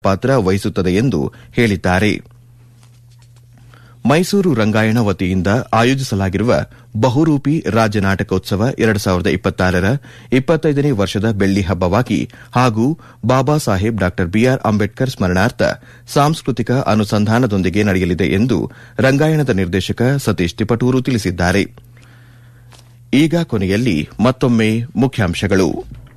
ಪಾತ್ರ ವಹಿಸುತ್ತದೆ ಎಂದು ಹೇಳಿದ್ದಾರೆ ಮೈಸೂರು ರಂಗಾಯಣ ವತಿಯಿಂದ ಆಯೋಜಿಸಲಾಗಿರುವ ಬಹುರೂಪಿ ರಾಜ್ಯ ನಾಟಕೋತ್ಸವ ಎರಡು ಸಾವಿರದ ಇಪ್ಪತ್ತಾರರ ಇಪ್ಪತ್ತೈದನೇ ವರ್ಷದ ಬೆಳ್ಳಿ ಹಬ್ಬವಾಗಿ ಹಾಗೂ ಬಾಬಾ ಸಾಹೇಬ್ ಡಾ ಬಿಆರ್ ಅಂಬೇಡ್ಕರ್ ಸ್ಮರಣಾರ್ಥ ಸಾಂಸ್ಕೃತಿಕ ಅನುಸಂಧಾನದೊಂದಿಗೆ ನಡೆಯಲಿದೆ ಎಂದು ರಂಗಾಯಣದ ನಿರ್ದೇಶಕ ಸತೀಶ್ ತಿಪಟೂರು ತಿಳಿಸಿದ್ದಾರೆ ಈಗ ಕೊನೆಯಲ್ಲಿ ಮತ್ತೊಮ್ಮೆ ಮುಖ್ಯಾಂಶಗಳು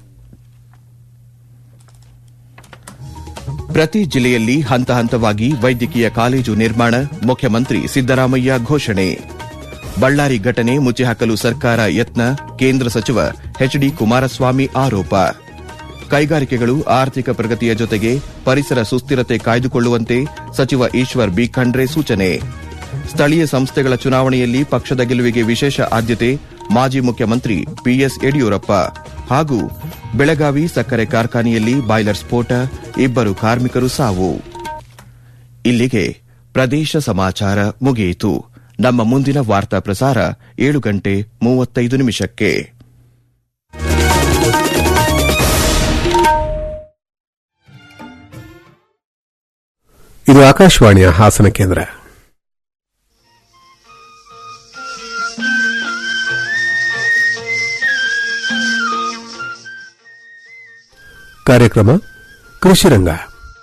ಪ್ರತಿ ಜಿಲ್ಲೆಯಲ್ಲಿ ಹಂತ ಹಂತವಾಗಿ ವೈದ್ಯಕೀಯ ಕಾಲೇಜು ನಿರ್ಮಾಣ ಮುಖ್ಯಮಂತ್ರಿ ಸಿದ್ದರಾಮಯ್ಯ ಘೋಷಣೆ ಬಳ್ಳಾರಿ ಘಟನೆ ಮುಚ್ಚಿಹಾಕಲು ಸರ್ಕಾರ ಯತ್ನ ಕೇಂದ್ರ ಸಚಿವ ಎಚ್ಡಿ ಕುಮಾರಸ್ವಾಮಿ ಆರೋಪ ಕೈಗಾರಿಕೆಗಳು ಆರ್ಥಿಕ ಪ್ರಗತಿಯ ಜೊತೆಗೆ ಪರಿಸರ ಸುಸ್ಥಿರತೆ ಕಾಯ್ದುಕೊಳ್ಳುವಂತೆ ಸಚಿವ ಈಶ್ವರ್ ಬಿ ಖಂಡ್ರೆ ಸೂಚನೆ ಸ್ಥಳೀಯ ಸಂಸ್ಥೆಗಳ ಚುನಾವಣೆಯಲ್ಲಿ ಪಕ್ಷದ ಗೆಲುವಿಗೆ ವಿಶೇಷ ಆದ್ಯತೆ ಮಾಜಿ ಮುಖ್ಯಮಂತ್ರಿ ಬಿಎಸ್ ಯಡಿಯೂರಪ್ಪ ಹಾಗೂ ಬೆಳಗಾವಿ ಸಕ್ಕರೆ ಕಾರ್ಖಾನೆಯಲ್ಲಿ ಬಾಯ್ಲರ್ ಸ್ಫೋಟ ಇಬ್ಬರು ಕಾರ್ಮಿಕರು ಸಾವು ಇಲ್ಲಿಗೆ ಪ್ರದೇಶ ಸಮಾಚಾರ ಮುಗಿಯಿತು ನಮ್ಮ ಮುಂದಿನ ವಾರ್ತಾ ಪ್ರಸಾರ ಏಳು ಗಂಟೆ ಮೂವತ್ತೈದು ನಿಮಿಷಕ್ಕೆ ಇದು ಆಕಾಶವಾಣಿಯ ಹಾಸನ ಕೇಂದ್ರ ಕಾರ್ಯಕ್ರಮ ಕೃಷಿರಂಗ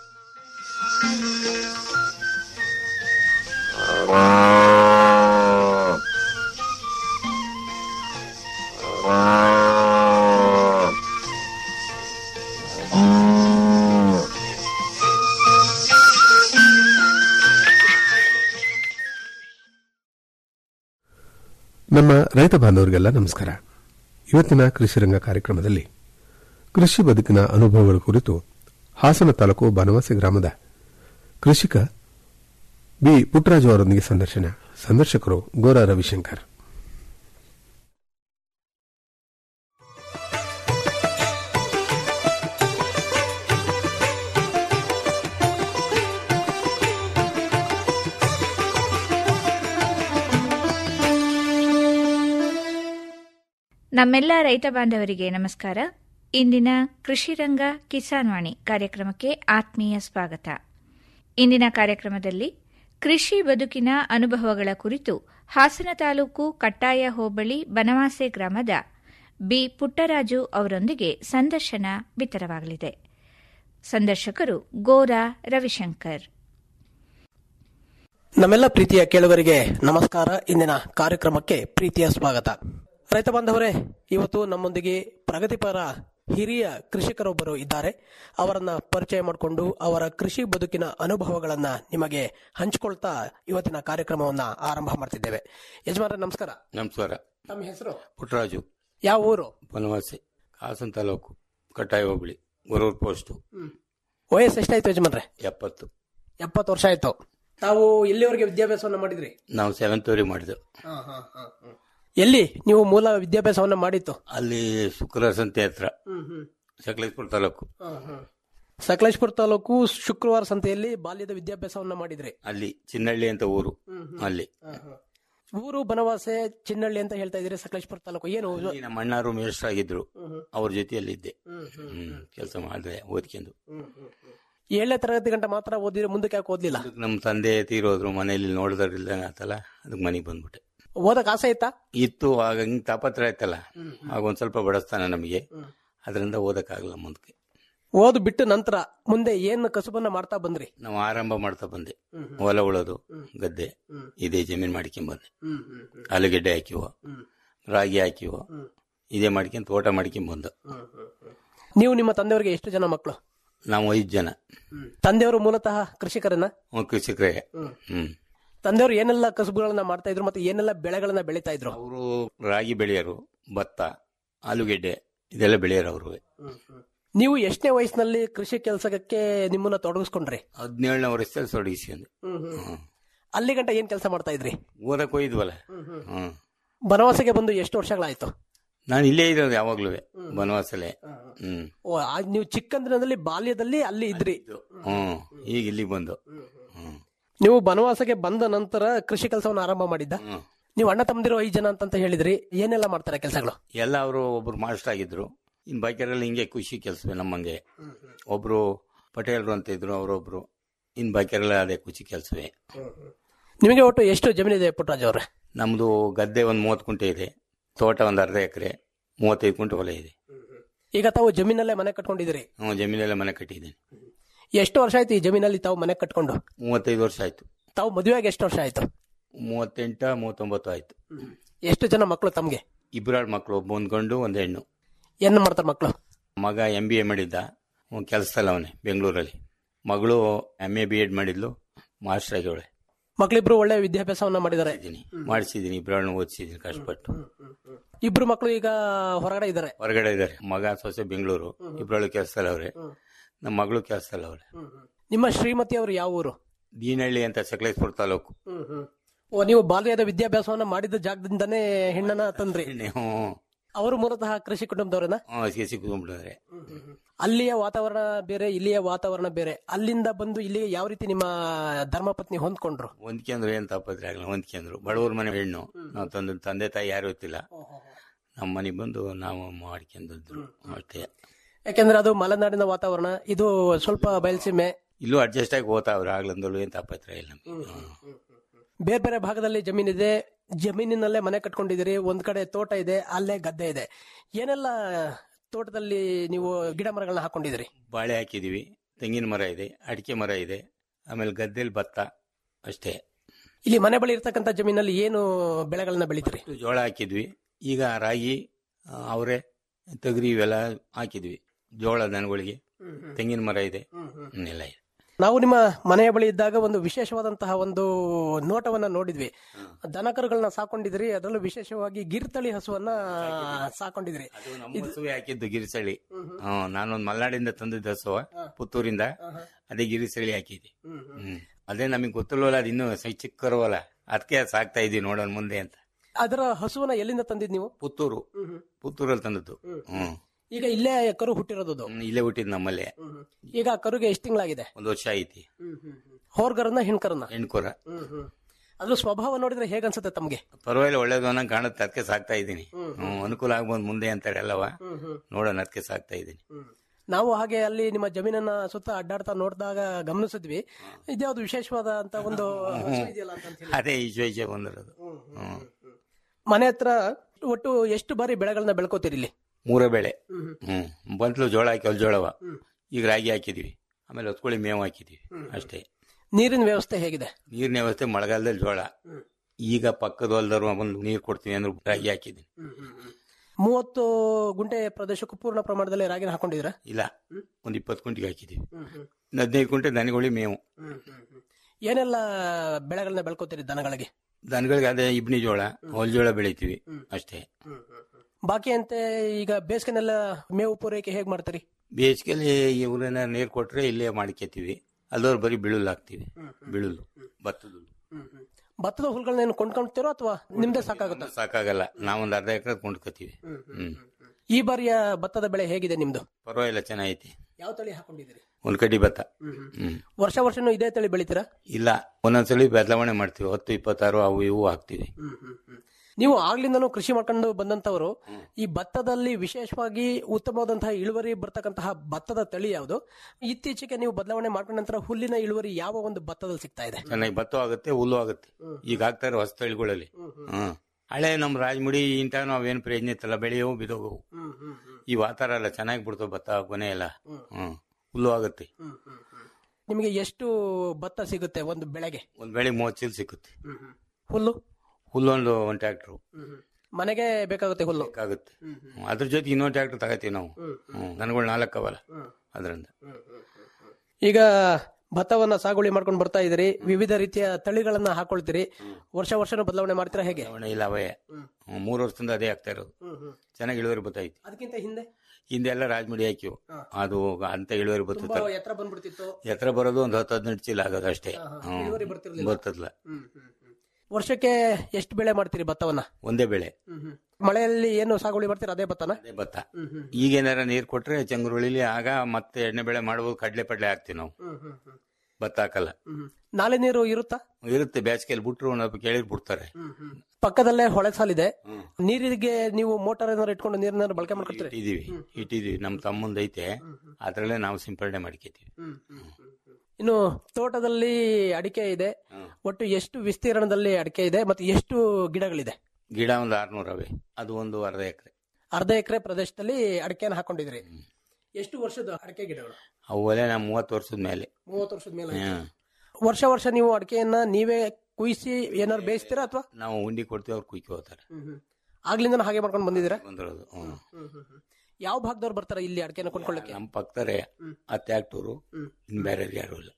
ನಮ್ಮ ರೈತ ಬಾಂಧವರಿಗೆಲ್ಲ ನಮಸ್ಕಾರ ಇವತ್ತಿನ ಕೃಷಿರಂಗ ಕಾರ್ಯಕ್ರಮದಲ್ಲಿ ಕೃಷಿ ಬದುಕಿನ ಅನುಭವಗಳ ಕುರಿತು ಹಾಸನ ತಾಲೂಕು ಬನವಾಸಿ ಗ್ರಾಮದ ಕೃಷಿಕ ಬಿ ಪುಟ್ಟರಾಜು ಅವರೊಂದಿಗೆ ಸಂದರ್ಶನ ಸಂದರ್ಶಕರು ಗೋರಾ ರವಿಶಂಕರ್ ನಮ್ಮೆಲ್ಲ ರೈತ ಬಾಂಧವರಿಗೆ ನಮಸ್ಕಾರ ಇಂದಿನ ಕೃಷಿರಂಗ ಕಿಸಾನ್ ವಾಣಿ ಕಾರ್ಯಕ್ರಮಕ್ಕೆ ಆತ್ಮೀಯ ಸ್ವಾಗತ ಇಂದಿನ ಕಾರ್ಯಕ್ರಮದಲ್ಲಿ ಕೃಷಿ ಬದುಕಿನ ಅನುಭವಗಳ ಕುರಿತು ಹಾಸನ ತಾಲೂಕು ಕಟ್ಟಾಯ ಹೋಬಳಿ ಬನವಾಸೆ ಗ್ರಾಮದ ಬಿ ಪುಟ್ಟರಾಜು ಅವರೊಂದಿಗೆ ಸಂದರ್ಶನ ಬಿತ್ತರವಾಗಲಿದೆ ಸಂದರ್ಶಕರು ಗೋರಾ ರವಿಶಂಕರ್ ನಮ್ಮೆಲ್ಲ ಪ್ರೀತಿಯ ಕೇಳುಗರಿಗೆ ನಮಸ್ಕಾರ ಇಂದಿನ ಕಾರ್ಯಕ್ರಮಕ್ಕೆ ಪ್ರೀತಿಯ ಸ್ವಾಗತ ರೈತ ಬಾಂಧವರೇ ಇವತ್ತು ನಮ್ಮೊಂದಿಗೆ ಪ್ರಗತಿಪರ ಹಿರಿಯ ಕೃಷಿಕರೊಬ್ಬರು ಇದ್ದಾರೆ ಅವರನ್ನ ಪರಿಚಯ ಮಾಡಿಕೊಂಡು ಅವರ ಕೃಷಿ ಬದುಕಿನ ಅನುಭವಗಳನ್ನ ನಿಮಗೆ ಹಂಚಿಕೊಳ್ತಾ ಇವತ್ತಿನ ಕಾರ್ಯಕ್ರಮವನ್ನ ಆರಂಭ ಮಾಡ್ತಿದ್ದೇವೆ ಯಜಮಾನ ನಮಸ್ಕಾರ ನಮಸ್ಕಾರ ತಮ್ಮ ಹೆಸರು ಪುಟ್ಟರಾಜು ಯಾವ ಊರು ಬನವಾಸಿ ಹಾಸನ ತಾಲೂಕು ಕಟ್ಟಾಯ ಹೋಬಳಿ ಗೊರೂರು ಪೋಸ್ಟು ವಯಸ್ಸು ಎಷ್ಟಾಯ್ತು ಯಜಮಾನ್ರೆ ಎಪ್ಪತ್ತು ಎಪ್ಪತ್ತು ವರ್ಷ ಆಯ್ತು ತಾವು ಎಲ್ಲಿವರೆಗೆ ವಿದ್ಯಾಭ್ಯಾಸವನ್ನ ಮಾಡಿದ್ರಿ ನಾವು ಸೆವೆಂತ್ವರೆಗೆ ಮಾಡಿದೆವು ಎಲ್ಲಿ ನೀವು ಮೂಲ ವಿದ್ಯಾಭ್ಯಾಸವನ್ನ ಮಾಡಿತ್ತು ಅಲ್ಲಿ ಶುಕ್ರವಾರ ಸಂತೆ ಹತ್ರ ಸಕಲೇಶ್ಪುರ ತಾಲೂಕು ಸಕಲೇಶ್ಪುರ ತಾಲೂಕು ಶುಕ್ರವಾರ ಸಂತೆಯಲ್ಲಿ ಬಾಲ್ಯದ ವಿದ್ಯಾಭ್ಯಾಸವನ್ನ ಮಾಡಿದ್ರಿ ಅಲ್ಲಿ ಚಿನ್ನಹಳ್ಳಿ ಅಂತ ಊರು ಅಲ್ಲಿ ಊರು ಬನವಾಸೆ ಚಿನ್ನಹಳ್ಳಿ ಅಂತ ಹೇಳ್ತಾ ಇದ್ರಿ ಸಕಲೇಶ್ಪುರ ತಾಲೂಕು ಏನು ಅಲ್ಲಿ ನಮ್ಮ ಅಣ್ಣಾರು ಮೇಷ್ಟ್ರಾಗಿದ್ರು ಅವ್ರ ಜೊತೆಯಲ್ಲಿ ಇದ್ದೆ ಹ್ಮ್ ಕೆಲಸ ಮಾಡಿದೆ ಓದ್ಕೊಂಡು ಏಳನೇ ತರಗತಿ ಗಂಟ ಮಾತ್ರ ಓದಿದ್ರೆ ಮುಂದಕ್ಕೆ ಯಾಕೆ ಓದ್ಲಿಲ್ಲ ಅದಕ್ಕೆ ನಮ್ಮ ತಂದೆ ತೀರೋದ್ರು ಮನೆಯಲ್ಲಿ ನೋಡಿದ್ರಿಲ್ದಂಗ ಆತಲ್ಲ ಅದಕ್ಕೆ ಮನೆಗೆ ಬಂದ್ಬಿಟ್ಟೆ ಓದಕ್ ಆಸೆ ಇತ್ತಾ ಇತ್ತು ಆಗ ಹಿಂಗ್ ತಾಪತ್ರ ಆಯ್ತಲ್ಲ ಆಗ ಒಂದ್ ಸ್ವಲ್ಪ ಬಡಸ್ತಾನ ನಮಗೆ ಅದರಿಂದ ಓದಕ್ಕಾಗಲ್ಲ ಮುಂದಕ್ಕೆ ಓದು ಬಿಟ್ಟು ನಂತರ ಮುಂದೆ ಏನ್ ಕಸುಬನ್ನ ಮಾಡ್ತಾ ಬಂದ್ರಿ ನಾವು ಆರಂಭ ಮಾಡ್ತಾ ಬಂದೆ ಹೊಲ ಉಳೋದು ಗದ್ದೆ ಇದೇ ಜಮೀನ್ ಮಾಡ್ಕೊಂಡ್ ಬಂದೆ ಆಲೂಗೆಡ್ಡೆ ಹಾಕಿವ ರಾಗಿ ಹಾಕಿವ ಇದೇ ಮಾಡ್ಕೊಂಡ್ ತೋಟ ಮಾಡ್ಕೊಂಡ್ ಬಂದ ನೀವು ನಿಮ್ಮ ತಂದೆಯವರಿಗೆ ಎಷ್ಟು ಜನ ಮಕ್ಕಳು ನಾವು ಐದು ಜನ ತಂದೆಯವರು ಮೂಲತಃ ಕೃಷಿಕರನ್ನ ಒಂದ್ ಕೃಷಿಕರೇ ಹ್ಮ್ ತಂದೆಯವರು ಏನೆಲ್ಲ ಕಸುಬುಗಳನ್ನ ಮಾಡ್ತಾ ಇದ್ರು ಮತ್ತೆ ಏನೆಲ್ಲ ಬೆಳೆಗಳನ್ನ ಬೆಳೀತಾ ಇದ್ರು ಅವರು ರಾಗಿ ಬೆಳೆಯರು ಭತ್ತ ಆಲೂಗೆಡ್ಡೆ ಇದೆಲ್ಲ ಬೆಳೆಯರು ಅವರು ನೀವು ಎಷ್ಟನೇ ವಯಸ್ಸಿನಲ್ಲಿ ಕೃಷಿ ಕೆಲಸಕ್ಕೆ ನಿಮ್ಮನ್ನ ತೊಡಗಿಸ್ಕೊಂಡ್ರಿ ಹದಿನೇಳನೇ ವರ್ಷದಲ್ಲಿ ತೊಡಗಿಸ್ಕೊಂಡು ಹ್ಮ್ ಅಲ್ಲಿ ಗಂಟ ಏನ್ ಕೆಲಸ ಮಾಡ್ತಾ ಇದ್ರಿ ಓದಕ್ ಹೋಯ್ದ್ವಲ್ಲ ಹ್ಮ್ ಬನವಾಸಿಗೆ ಬಂದು ಎಷ್ಟು ವರ್ಷಗಳಾಯ್ತು ನಾನು ಇಲ್ಲೇ ಇರೋದು ಯಾವಾಗ್ಲೂ ಬನವಾಸಲೆ ಹ್ಮ್ ಓ, ಆ ನೀವು ಚಿಕ್ಕಂದಿನದಲ್ಲಿ ಬಾಲ್ಯದಲ್ಲಿ ಅಲ್ಲಿ ಇದ್ರಿ ಹ್ಮ್ ಈಗ ಇಲ್ಲಿಗೆ ಬಂದು ಹ್ಮ್ ನೀವು ಬನವಾಸಕ್ಕೆ ಬಂದ ನಂತರ ಕೃಷಿ ಕೆಲಸವನ್ನು ಆರಂಭ ಮಾಡಿದ್ದ ಹ್ಮ್ ನೀವು ಅಣ್ಣ ತಮ್ಮದಿರೋ ಐದು ಜನ ಅಂತ ಹೇಳಿದ್ರಿ ಏನೆಲ್ಲ ಮಾಡ್ತಾರೆ ಕೆಲಸಗಳು ಎಲ್ಲ ಅವರು ಒಬ್ರು ಮಾಸ್ಟರ್ ಆಗಿದ್ರು ಇನ್ ಬಾಕಿಯವರೆಲ್ಲ ಹಿಂಗೆ ಖುಷಿ ಕೆಲಸವೇ ನಮ್ಮಂಗೆ ಒಬ್ರು ಪಟೇಲ್ರು ಅಂತ ಇದ್ರು ಅವರೊಬ್ರು ಇನ್ ಬಾಕಿರೆಲ್ಲ ಅದೇ ಕುಚಿ ಕೆಲಸವೇ ನಿಮಗೆ ಒಟ್ಟು ಎಷ್ಟು ಜಮೀನಿದೆ ಪುಟ್ಟರಾಜ್ ಅವರೇ ನಮ್ದು ಗದ್ದೆ ಒಂದ್ ಮೂವತ್ತು ಕುಂಟೆ ಇದೆ ತೋಟ ಒಂದ್ ಅರ್ಧ ಎಕರೆ ಮೂವತ್ತೈದು ಕುಂಟೆ ಹೊಲ ಇದೆ ಈಗ ತಾವು ಜಮೀನಲ್ಲೇ ಮನೆ ಕಟ್ಕೊಂಡಿದ್ದೀರಿ ಹ್ಮ್, ಜಮೀನೆಲ್ಲ ಮನೆ ಕಟ್ಟಿದ್ದೀನಿ ಎಷ್ಟು ವರ್ಷ ಆಯ್ತು ಈ ಜಮೀನಲ್ಲಿ ತಾವು ಮನೆ ಕಟ್ಕೊಂಡು ಮೂವತ್ತೈದು ವರ್ಷ ಆಯ್ತು ತಾವು ಮದುವೆಯಾಗಿ ಎಷ್ಟು ವರ್ಷ ಆಯ್ತು ಮೂವತ್ತೆಂಟ ಮೂವತ್ತೊಂಬತ್ತು ಆಯ್ತು ಎಷ್ಟು ಜನ ಮಕ್ಕಳು ತಮ್ಗೆ ಇಬ್ಬರಾಳು ಮಕ್ಕಳು ಒಬ್ಬ ಒಂದ್ ಗಂಡು ಒಂದ್ ಹೆಣ್ಣು ಏನ್ ಮಾಡ್ತಾರೆ ಮಕ್ಕಳು ಮಗ ಎಂ ಬಿ ಎ ಮಾಡಿದ್ದ ಕೆಲಸದಲ್ಲ ಅವನೇ ಬೆಂಗಳೂರಲ್ಲಿ ಮಗಳು ಎಂ ಎ ಬಿ ಎಡ್ ಮಾಡಿದ್ಲು ಮಾಸ್ಟರ್ ಆಗ್ಯವಳೆ ಮಕ್ಕಳಿಬ್ರು ಒಳ್ಳೆ ವಿದ್ಯಾಭ್ಯಾಸವನ್ನ ಮಾಡಿದ್ದಾರೆ ಇದ್ದೀನಿ ಮಾಡಿಸಿದ್ದೀನಿ ಇಬ್ಬರನ್ನು ಓದಿಸಿದ್ದೀನಿ ಕಷ್ಟಪಟ್ಟು ಇಬ್ರು ಮಕ್ಕಳು ಈಗ ಹೊರಗಡೆ ಇದ್ದಾರೆ ಹೊರಗಡೆ ಇದ್ದಾರೆ ಮಗ ಸೊಸೆ ಬೆಂಗಳೂರು ಇಬ್ಬರಳು ಕೆಲಸದಲ್ಲ ಅವ್ರೆ ನಮ್ಮ ಮಗಳು ಕೆಲಸದಲ್ಲ ಅವ್ರೆ ನಿಮ್ಮ ಶ್ರೀಮತಿ ಅವರು ಯಾವ ಊರು ದೀನಹಳ್ಳಿ ಅಂತ ಸಕಲೇಶ್ಪುರ ತಾಲೂಕು ಓ ನೀವು ಬಾಲ್ಯದ ವಿದ್ಯಾಭ್ಯಾಸವನ್ನ ಮಾಡಿದ ಜಾಗದಿಂದಾನೇ ಹೆಣ್ಣನ್ನ ತಂದ್ರಿ ನೀವು ಅವರು ಮೂಲತಃ ಕೃಷಿ ಕುಟುಂಬದವರನ್ನ ಸಿಕ್ಕಿಕೊಂಡ್ಬಿಟ್ಟಿದ್ದಾರೆ ಅಲ್ಲಿಯ ವಾತಾವರಣ ಬೇರೆ ಇಲ್ಲಿಯ ವಾತಾವರಣ ಬೇರೆ ಅಲ್ಲಿಂದ ಬಂದು ಇಲ್ಲಿಗೆ ಯಾವ ರೀತಿ ನಿಮ್ಮ ಧರ್ಮಪತ್ನಿ ಹೊಂದ್ಕೊಂಡ್ರು ಹೊಂದ್ಕೊಂಡ್ರು ಏನ್ ತಪ್ಪದ್ರೆ ಆಗಲ್ಲ ಹೊಂದ್ಕೊಂಡ್ರು ಬಡವ್ರ ಮನೆ ಹೆಣ್ಣು ನಾವು ತಂದ ತಂದೆ ತಾಯಿ ಯಾರು ಗೊತ್ತಿಲ್ಲ ನಮ್ಮ ಮನೆಗೆ ಬಂದು ನಾವು ಮಾಡ್ಕೊಂಡಿದ್ರು ಅಷ್ಟೇ ಯಾಕೆಂದ್ರೆ ಅದು ಮಲೆನಾಡಿನ ವಾತಾವರಣ ಇದು ಸ್ವಲ್ಪ ಬಯಲ್ಸೀಮೆ ಇಲ್ಲೂ ಅಡ್ಜಸ್ಟ್ ಆಗಿ ಹೋತಾವ್ರು ಆಗ್ಲಂದಳು ಏನ್ ತಪ್ಪತ್ರ ಇಲ್ಲ ನಮ್ಗೆ ಹ್ಮ್. ಬೇರೆ ಬೇರೆ ಭಾಗದಲ್ಲಿ ಜಮೀನಿದೆ ಜಮೀನಿನಲ್ಲೇ ಮನೆ ಕಟ್ಕೊಂಡಿದ್ದೀರಿ ಒಂದ್ ಕಡೆ ತೋಟ ಇದೆ ಅಲ್ಲೇ ಗದ್ದೆ ಇದೆ ಏನೆಲ್ಲ ತೋಟದಲ್ಲಿ ನೀವು ಗಿಡ ಮರಗಳನ್ನ ಹಾಕೊಂಡಿದ್ದೀರಿ ಬಾಳೆ ಹಾಕಿದೀವಿ ತೆಂಗಿನ ಮರ ಇದೆ ಅಡಿಕೆ ಮರ ಇದೆ ಆಮೇಲೆ ಗದ್ದೆಲಿ ಭತ್ತ ಅಷ್ಟೇ ಇಲ್ಲಿ ಮನೆ ಬಳಿ ಇರ್ತಕ್ಕಂಥ ಜಮೀನಲ್ಲಿ ಏನು ಬೆಳೆಗಳನ್ನ ಬೆಳಿತೀರಿ ಜೋಳ ಹಾಕಿದ್ವಿ ಈಗ ರಾಗಿ ಆ, ಅವರೆ ತೊಗರಿ ಇವೆಲ್ಲ ಹಾಕಿದ್ವಿ ಜೋಳ ದನಗಳಿಗೆ ತೆಂಗಿನ ಮರ ಇದೆ ಎಲ್ಲ ಇದೆ ನಾವು ನಿಮ್ಮ ಮನೆಯ ಬಳಿ ಇದ್ದಾಗ ಒಂದು ವಿಶೇಷವಾದಂತಹ ಒಂದು ನೋಟವನ್ನ ನೋಡಿದ್ವಿ ದನಕರುಗಳನ್ನ ಸಾಕೊಂಡಿದ್ರಿ ಅದರಲ್ಲೂ ವಿಶೇಷವಾಗಿ ಗಿರ್ತಳಿ ಹಸುವನ್ನ ಸಾಕೊಂಡಿದ್ರಿ ಅದು ನಮ್ಮ ಹಸುವೆ ಹಾಕಿದ್ದು ಗಿರಿಸಳಿ ಹ್ಮ್ ನಾನೊಂದು ಮಲ್ನಾಡಿಂದ ತಂದಿದ್ದ ಹಸುವ ಪುತ್ತೂರಿಂದ ಅದೇ ಗಿರಿಸಳಿ ಹಾಕಿದ್ದೆ ಹ್ಮ್ ಅದೇ ನಮಗೆ ಗೊತ್ತಿಲ್ವಲ್ಲ ಅದು ಇನ್ನೂ ಸೈ ಚಿಕ್ಕರವಲ್ಲ ಅದಕ್ಕೆ ಸಾಕ್ತಾ ಇದೀವಿ ನೋಡೋಣ ಮುಂದೆ ಅಂತ ಅದರ ಹಸುವನ್ನ ಎಲ್ಲಿಂದ ತಂದಿದ್ ನೀವು ಪುತ್ತೂರು ಪುತ್ತೂರಲ್ಲಿ ತಂದದ್ದು ಹ್ಮ್ ಈಗ ಇಲ್ಲೇ ಕರು ಹುಟ್ಟಿರೋದು ಅದು. ಹ್ಮ್, ಇಲ್ಲೇ ಹುಟ್ಟಿದ್ ನಮ್ಮಲ್ಲೇ ಈಗ ಆ ಕರುಗೆ ಎಷ್ಟು ತಿಂಗಳಾಗಿದೆ ಒಂದು ವರ್ಷ ಐತಿ ಹೋರ್ಗರನ್ನ ಹೆಣ್ಕರನ್ನ ಹೆಣ್ಕೊರ ಅದ್ರ ಸ್ವಭಾವ ನೋಡಿದ್ರೆ ಹೇಗನ್ಸುತ್ತೆ ತಮ್ಗೆ ಪರವಾಗಿಲ್ಲ ಒಳ್ಳೇದು ಅನ್ನಂಗ್ ಕಾಣುತ್ತೆ ಅದಕ್ಕೆ ಸಾಕ್ತಾ ಇದ್ದೀನಿ ಹ್ಮ್ ಅನುಕೂಲ ಆಗ್ಬೋದು ಮುಂದೆ ಅಂತಾರೆ ಅಲ್ಲವ ನೋಡೋಣ ಅದಕ್ಕೆ ಸಾಕ್ತಾ ಇದ್ದೀನಿ ನಾವು ಹಾಗೆ ಅಲ್ಲಿ ನಿಮ್ಮ ಜಮೀನನ್ನ ಸುತ್ತ ಅಡ್ಡಾಡ್ತಾ ನೋಡಿದಾಗ ಗಮನಿಸಿದ್ವಿ ಇದ್ಯಾವ್ದು ವಿಶೇಷವಾದ ಅಂತ ಒಂದು ಹಸು ಇದೆಯಲ್ಲ ಅಂತ ಹೇಳಿ. ಅದೇ ಈಚೆ ಈಚೆ ಬಂದಿರೋದು ಹ್ಮ್ ಮನೆ ಹತ್ರ ಒಟ್ಟು ಎಷ್ಟು ಬಾರಿ ಬೆಳೆಗಳನ್ನ ಬೆಳ್ಕೋತೀರಿ ಇಲ್ಲಿ ಮೂರೇ ಬೆಳೆ ಹ್ಮ್ ಬಂತ್ಲು ಜೋಳ ಹಾಕಿ ಹೊಲ್ ಜೋಳವ ಈಗ ರಾಗಿ ಹಾಕಿದೀವಿ ಆಮೇಲೆ ಹೊತ್ಕೊಳ್ಳಿ ಮೇವು ಹಾಕಿದೀವಿ ಅಷ್ಟೇ ನೀರಿನ ವ್ಯವಸ್ಥೆ ಹೇಗಿದೆ ನೀರಿನ ವ್ಯವಸ್ಥೆ ಮಳೆಗಾಲದಲ್ಲಿ ಜೋಳ ಈಗ ಪಕ್ಕದ ಹೊಲದವ್ರು ಒಂದು ನೀರು ಕೊಡ್ತೀವಿ ಅಂದ್ರೆ ರಾಗಿ ಹಾಕಿದ್ದೀನಿ ಮೂವತ್ತು ಗುಂಟೆ ಪ್ರದೇಶಕ್ಕೂ ಪೂರ್ಣ ಪ್ರಮಾಣದಲ್ಲಿ ರಾಗಿನ ಹಾಕೊಂಡಿದ್ರ ಇಲ್ಲ ಒಂದ್ ಇಪ್ಪತ್ತು ಕುಂಟಿಗೆ ಹಾಕಿದೀವಿ ಇನ್ನು ಹದಿನೈದು ಕುಂಟೆ ದನಗಳಿಗೆ ಮೇವು ಏನೆಲ್ಲ ಬೆಳೆಗಳನ್ನ ಬೆಳ್ಕೋತೀರಿ ದನಗಳಿಗೆ ದನಗಳಿಗೆ ಅದೇ ಇಬ್ನಿ ಜೋಳ ಹೊಲ್ ಜೋಳ ಬೆಳಿತೀವಿ ಅಷ್ಟೇ ಬಾಕಿ ಅಂತೆ ಈಗ ಬೇಸಿಗೆನೆಲ್ಲ ಮೇವು ಪೂರೈಕೆ ಹೇಗ್ ಮಾಡ್ತೀರಿ ಬೇಸಿಗೆಯಲ್ಲಿ ಇವ್ರನ್ನ ನೀರು ಕೊಟ್ರೆ ಇಲ್ಲೇ ಮಾಡ್ಕೊತೀವಿ ಅಲ್ಲವ್ರು ಬರೀ ಬಿಳುಲ್ ಹಾಕ್ತಿವಿ ಬಿಳುಲು ಭತ್ತದ ಹುಲ್ಲು. ಭತ್ತದ ಹುಲ್ಗಳನ್ನ ಏನು ಕೊಂಡ್ಕೊಂಡ್ತಿರೋ ಅಥವಾ ನಿಮ್ದೇ ಸಾಕಾಗುತ್ತಾ ಸಾಕಾಗಲ್ಲ ನಾವೊಂದ್ ಅರ್ಧ ಎಕರೆ ಕೊಂಡ್ಕೊತೀವಿ ಹ್ಮ್ ಈ ಬಾರಿಯ ಭತ್ತದ ಬೆಳೆ ಹೇಗಿದೆ ನಿಮ್ದು ಪರವಾಗಿಲ್ಲ ಚೆನ್ನಾಗೈತಿ ಯಾವ ತಳಿ ಹಾಕೊಂಡಿದ್ದೀರಿ ಒಂದ್ ಕಡ್ಡಿ ಭತ್ತ ಹ್ಮ್ ವರ್ಷ ವರ್ಷನೂ ಇದೇ ತಳಿ ಬೆಳಿತೀರಾ ಇಲ್ಲ ಒಂದೊಂದ್ಸಲಿ ಬದಲಾವಣೆ ಮಾಡ್ತೀವಿ ಹತ್ತು ಇಪ್ಪತ್ತಾರು ಅವು ಇವು ಹಾಕ್ತಿವಿ ನೀವು ಆಗ್ಲಿಂದನೂ ಕೃಷಿ ಮಾಡ್ಕೊಂಡು ಬಂದಂತವರು ಈ ಭತ್ತದಲ್ಲಿ ವಿಶೇಷವಾಗಿ ಉತ್ತಮವಾದಂತಹ ಇಳುವರಿ ಬರ್ತಕ್ಕಂತಹ ಭತ್ತದ ತಳಿ ಯಾವುದು ಇತ್ತೀಚೆಗೆ ನೀವು ಬದಲಾವಣೆ ಮಾಡ್ಕೊಂಡ ನಂತರ ಹುಲ್ಲಿನ ಇಳುವರಿ ಯಾವ ಒಂದು ಭತ್ತದಲ್ಲಿ ಸಿಗ್ತಾ ಇದೆ ಚೆನ್ನಾಗಿ ಭತ್ತ ಆಗುತ್ತೆ ಹುಲ್ಲು ಆಗುತ್ತೆ ಈಗ ಹಾಕ್ತಾ ಇರೋ ಹೊಸ ತಳಿಗಳಲ್ಲಿ ಹ್ಮ್ ಹಳೆ ನಮ್ ರಾಜಮುಡಿ ಇಂತ ನಾವೇನ್ ಪ್ರಯೋಜನ ಇತ್ತಲ್ಲ ಬೆಳೆಯವು ಬಿದೋಗವು ಈ ವಾತಾವರಣ ಎಲ್ಲ ಚೆನ್ನಾಗಿ ಬಿಡ್ತಾವ ಭತ್ತ ಕೊನೆ ಎಲ್ಲ ಹ್ಮ್ ಹುಲ್ಲು ಆಗುತ್ತೆ ನಿಮಗೆ ಎಷ್ಟು ಭತ್ತ ಸಿಗುತ್ತೆ ಒಂದು ಬೆಳೆಗೆ ಒಂದ್ ಬೆಳೆ ಮೂವತ್ತು ಚೀಲ ಸಿಕ್ಕುತ್ತೆ ಹುಲ್ಲು ಹುಲ್ಲು ಒಂದು ಒಂದ್ ಟ್ರ್ಯಾಕ್ಟ್ರು ಮನೆಗೆ ಬೇಕಾಗುತ್ತೆ ಹುಲ್ಲು ಆಗುತ್ತೆ ಹ್ಮ್. ಅದ್ರ ಜೊತೆ ಇನ್ನೊಂದು ಟ್ರ್ಯಾಕ್ಟರ್ ತಗತೀವಿ ನಾವು ಹ್ಮ್ ದನಗಳು ನಾಲ್ಕು ಅವಲ್ಲ ಅದರಿಂದ ಈಗ ಭತ್ತವನ್ನ ಸಾಗುವಳಿ ಮಾಡ್ಕೊಂಡು ಬರ್ತಾ ಇದ್ದೀರಿ ವಿವಿಧ ರೀತಿಯ ತಳಿಗಳನ್ನ ಹಾಕೊಳ್ತೀರಿ ವರ್ಷ ವರ್ಷನೂ ಬದಲಾವಣೆ ಮಾಡ್ತೀರಾ ಹೇಗೆ ಬದಲಾವಣೆ ಇಲ್ಲ ಅವೇ ಹ್ಮ್, ಮೂರು ವರ್ಷದಿಂದ ಅದೇ ಆಗ್ತಾ ಇರೋದು ಚೆನ್ನಾಗಿ ಇಳುವರಿ ಬರ್ತೈತಿ ಅದಕ್ಕಿಂತ ಹಿಂದೆ ಹಿಂದೆ ಎಲ್ಲ ರಾಜಮುಡಿ ಹಾಕಿವು ಅದು ಅಂತ ಇಳುವರಿ ಬರ್ತೈತೆ ಎತ್ತರ ಬಂದ್ಬಿಡ್ತಿತ್ತು ಎತ್ತರ ಬರೋದು ಒಂದು ಹತ್ತು ಹದಿನೆಂಟು ಚೀಲ ಆಗೋದು ಅಷ್ಟೇ ಇಳುವರಿ ಬರ್ತಿರ್ಲಿಲ್ಲ. ಬರ್ತದಲ್ಲ ವರ್ಷಕ್ಕೆ ಎಷ್ಟು ಬೆಳೆ ಮಾಡ್ತೀರಿ ಭತ್ತವನ್ನ ಒಂದೇ ಬೆಳೆ ಮಳೆಯಲ್ಲಿ ಏನು ಸಾಗುವಳಿ ಮಾಡ್ತೀರಾ ಅದೇ ಭತ್ತನ ಅದೇ ಭತ್ತ ಈಗೇನಾರ ನೀರ್ ಕೊಟ್ರೆ ಚಂಗುರುಳಿಲಿ ಆಗ ಮತ್ತೆ ಎಣ್ಣೆ ಬೆಳೆ ಮಾಡ್ಬೋದು ಕಡ್ಲೆ ಪಡ್ಲೆ ಹಾಕ್ತಿವಿ ನಾವು ಭತ್ತ ಹಾಕಲ್ಲ ನಾಲೆ ನೀರು ಇರುತ್ತಾ ಇರುತ್ತೆ ಬೇಸಿಗೆಯಲ್ಲಿ ಬಿಟ್ರು ಒಂದು ಕೇಳಿರ್ ಬಿಡ್ತಾರೆ ಪಕ್ಕದಲ್ಲೇ ಹೊಳೆ ಸಾಲಿದೆ ನೀರಿಗೆ ನೀವು ಮೋಟಾರ್ ಏನಾದ್ರು ಇಟ್ಕೊಂಡು ನೀರನ್ನ ಬಳಕೆ ಮಾಡ್ಕೊಳ್ತೀರಿ ಇಟ್ಟಿದೀವಿ ಇಟ್ಟಿದೀವಿ ನಮ್ಮ ತಮ್ಮಂದ್ ಐತೆ ಅದ್ರಲ್ಲೇ ನಾವು ಸಿಂಪಡಣೆ ಮಾಡ್ಕೋತೀವಿ ಇನ್ನು ತೋಟದಲ್ಲಿ ಅಡಿಕೆ ಇದೆ ಒಟ್ಟು ಎಷ್ಟು ವಿಸ್ತೀರ್ಣದಲ್ಲಿ ಅಡಿಕೆ ಇದೆ ಮತ್ತೆ ಎಷ್ಟು ಗಿಡಗಳಿದೆ ಗಿಡ ಒಂದು ಆರ್ನೂರ ಅವೆ ಅದು ಒಂದು ಅರ್ಧ ಎಕರೆ ಅರ್ಧ ಎಕರೆ ಪ್ರದೇಶದಲ್ಲಿ ಅಡಿಕೆನ ಹಾಕೊಂಡಿದ್ರಿ ಎಷ್ಟು ವರ್ಷದ ಅಡಿಕೆ ಗಿಡಗಳು ಅವೆಲ್ಲ ನಾ ಮೂವತ್ತು ವರ್ಷದ ಮೇಲೆ ಮೂವತ್ತು ವರ್ಷದ ಮೇಲೆ ಹ್ಮ್. ವರ್ಷ ವರ್ಷ ನೀವು ಅಡಿಕೆಯನ್ನ ನೀವೇ ಕುಯಿಸಿ ಏನಾದ್ರು ಬೇಯಿಸ್ತೀರಾ ಅಥವಾ ನಾವು ಉಂಡಿ ಕೊಡ್ತೀವಿ ಅವ್ರು ಕುಯ್ಕೊ ಹೋಗ್ತಾರೆ ಆಗ್ಲಿಂದ ಹಾಗೆ ಮಾಡ್ಕೊಂಡು ಬಂದಿದ್ದೀರಾ ಬಂದಿರೋದು ಹ್ಮ್. ಯಾವ ಭಾಗದವ್ರು ಬರ್ತಾರ ಇಲ್ಲಿ ಅಡಿಕೆನ ಕೊಂಡ್ಕೊಳ್ಳಕ್ಕೆ ನಮ್ಮ ಪಕ್ಕದರೆ ಹತ್ತಾಕ್ಟೂರು ಇನ್ ಬೇರೆ ಯಾರು ಇಲ್ಲ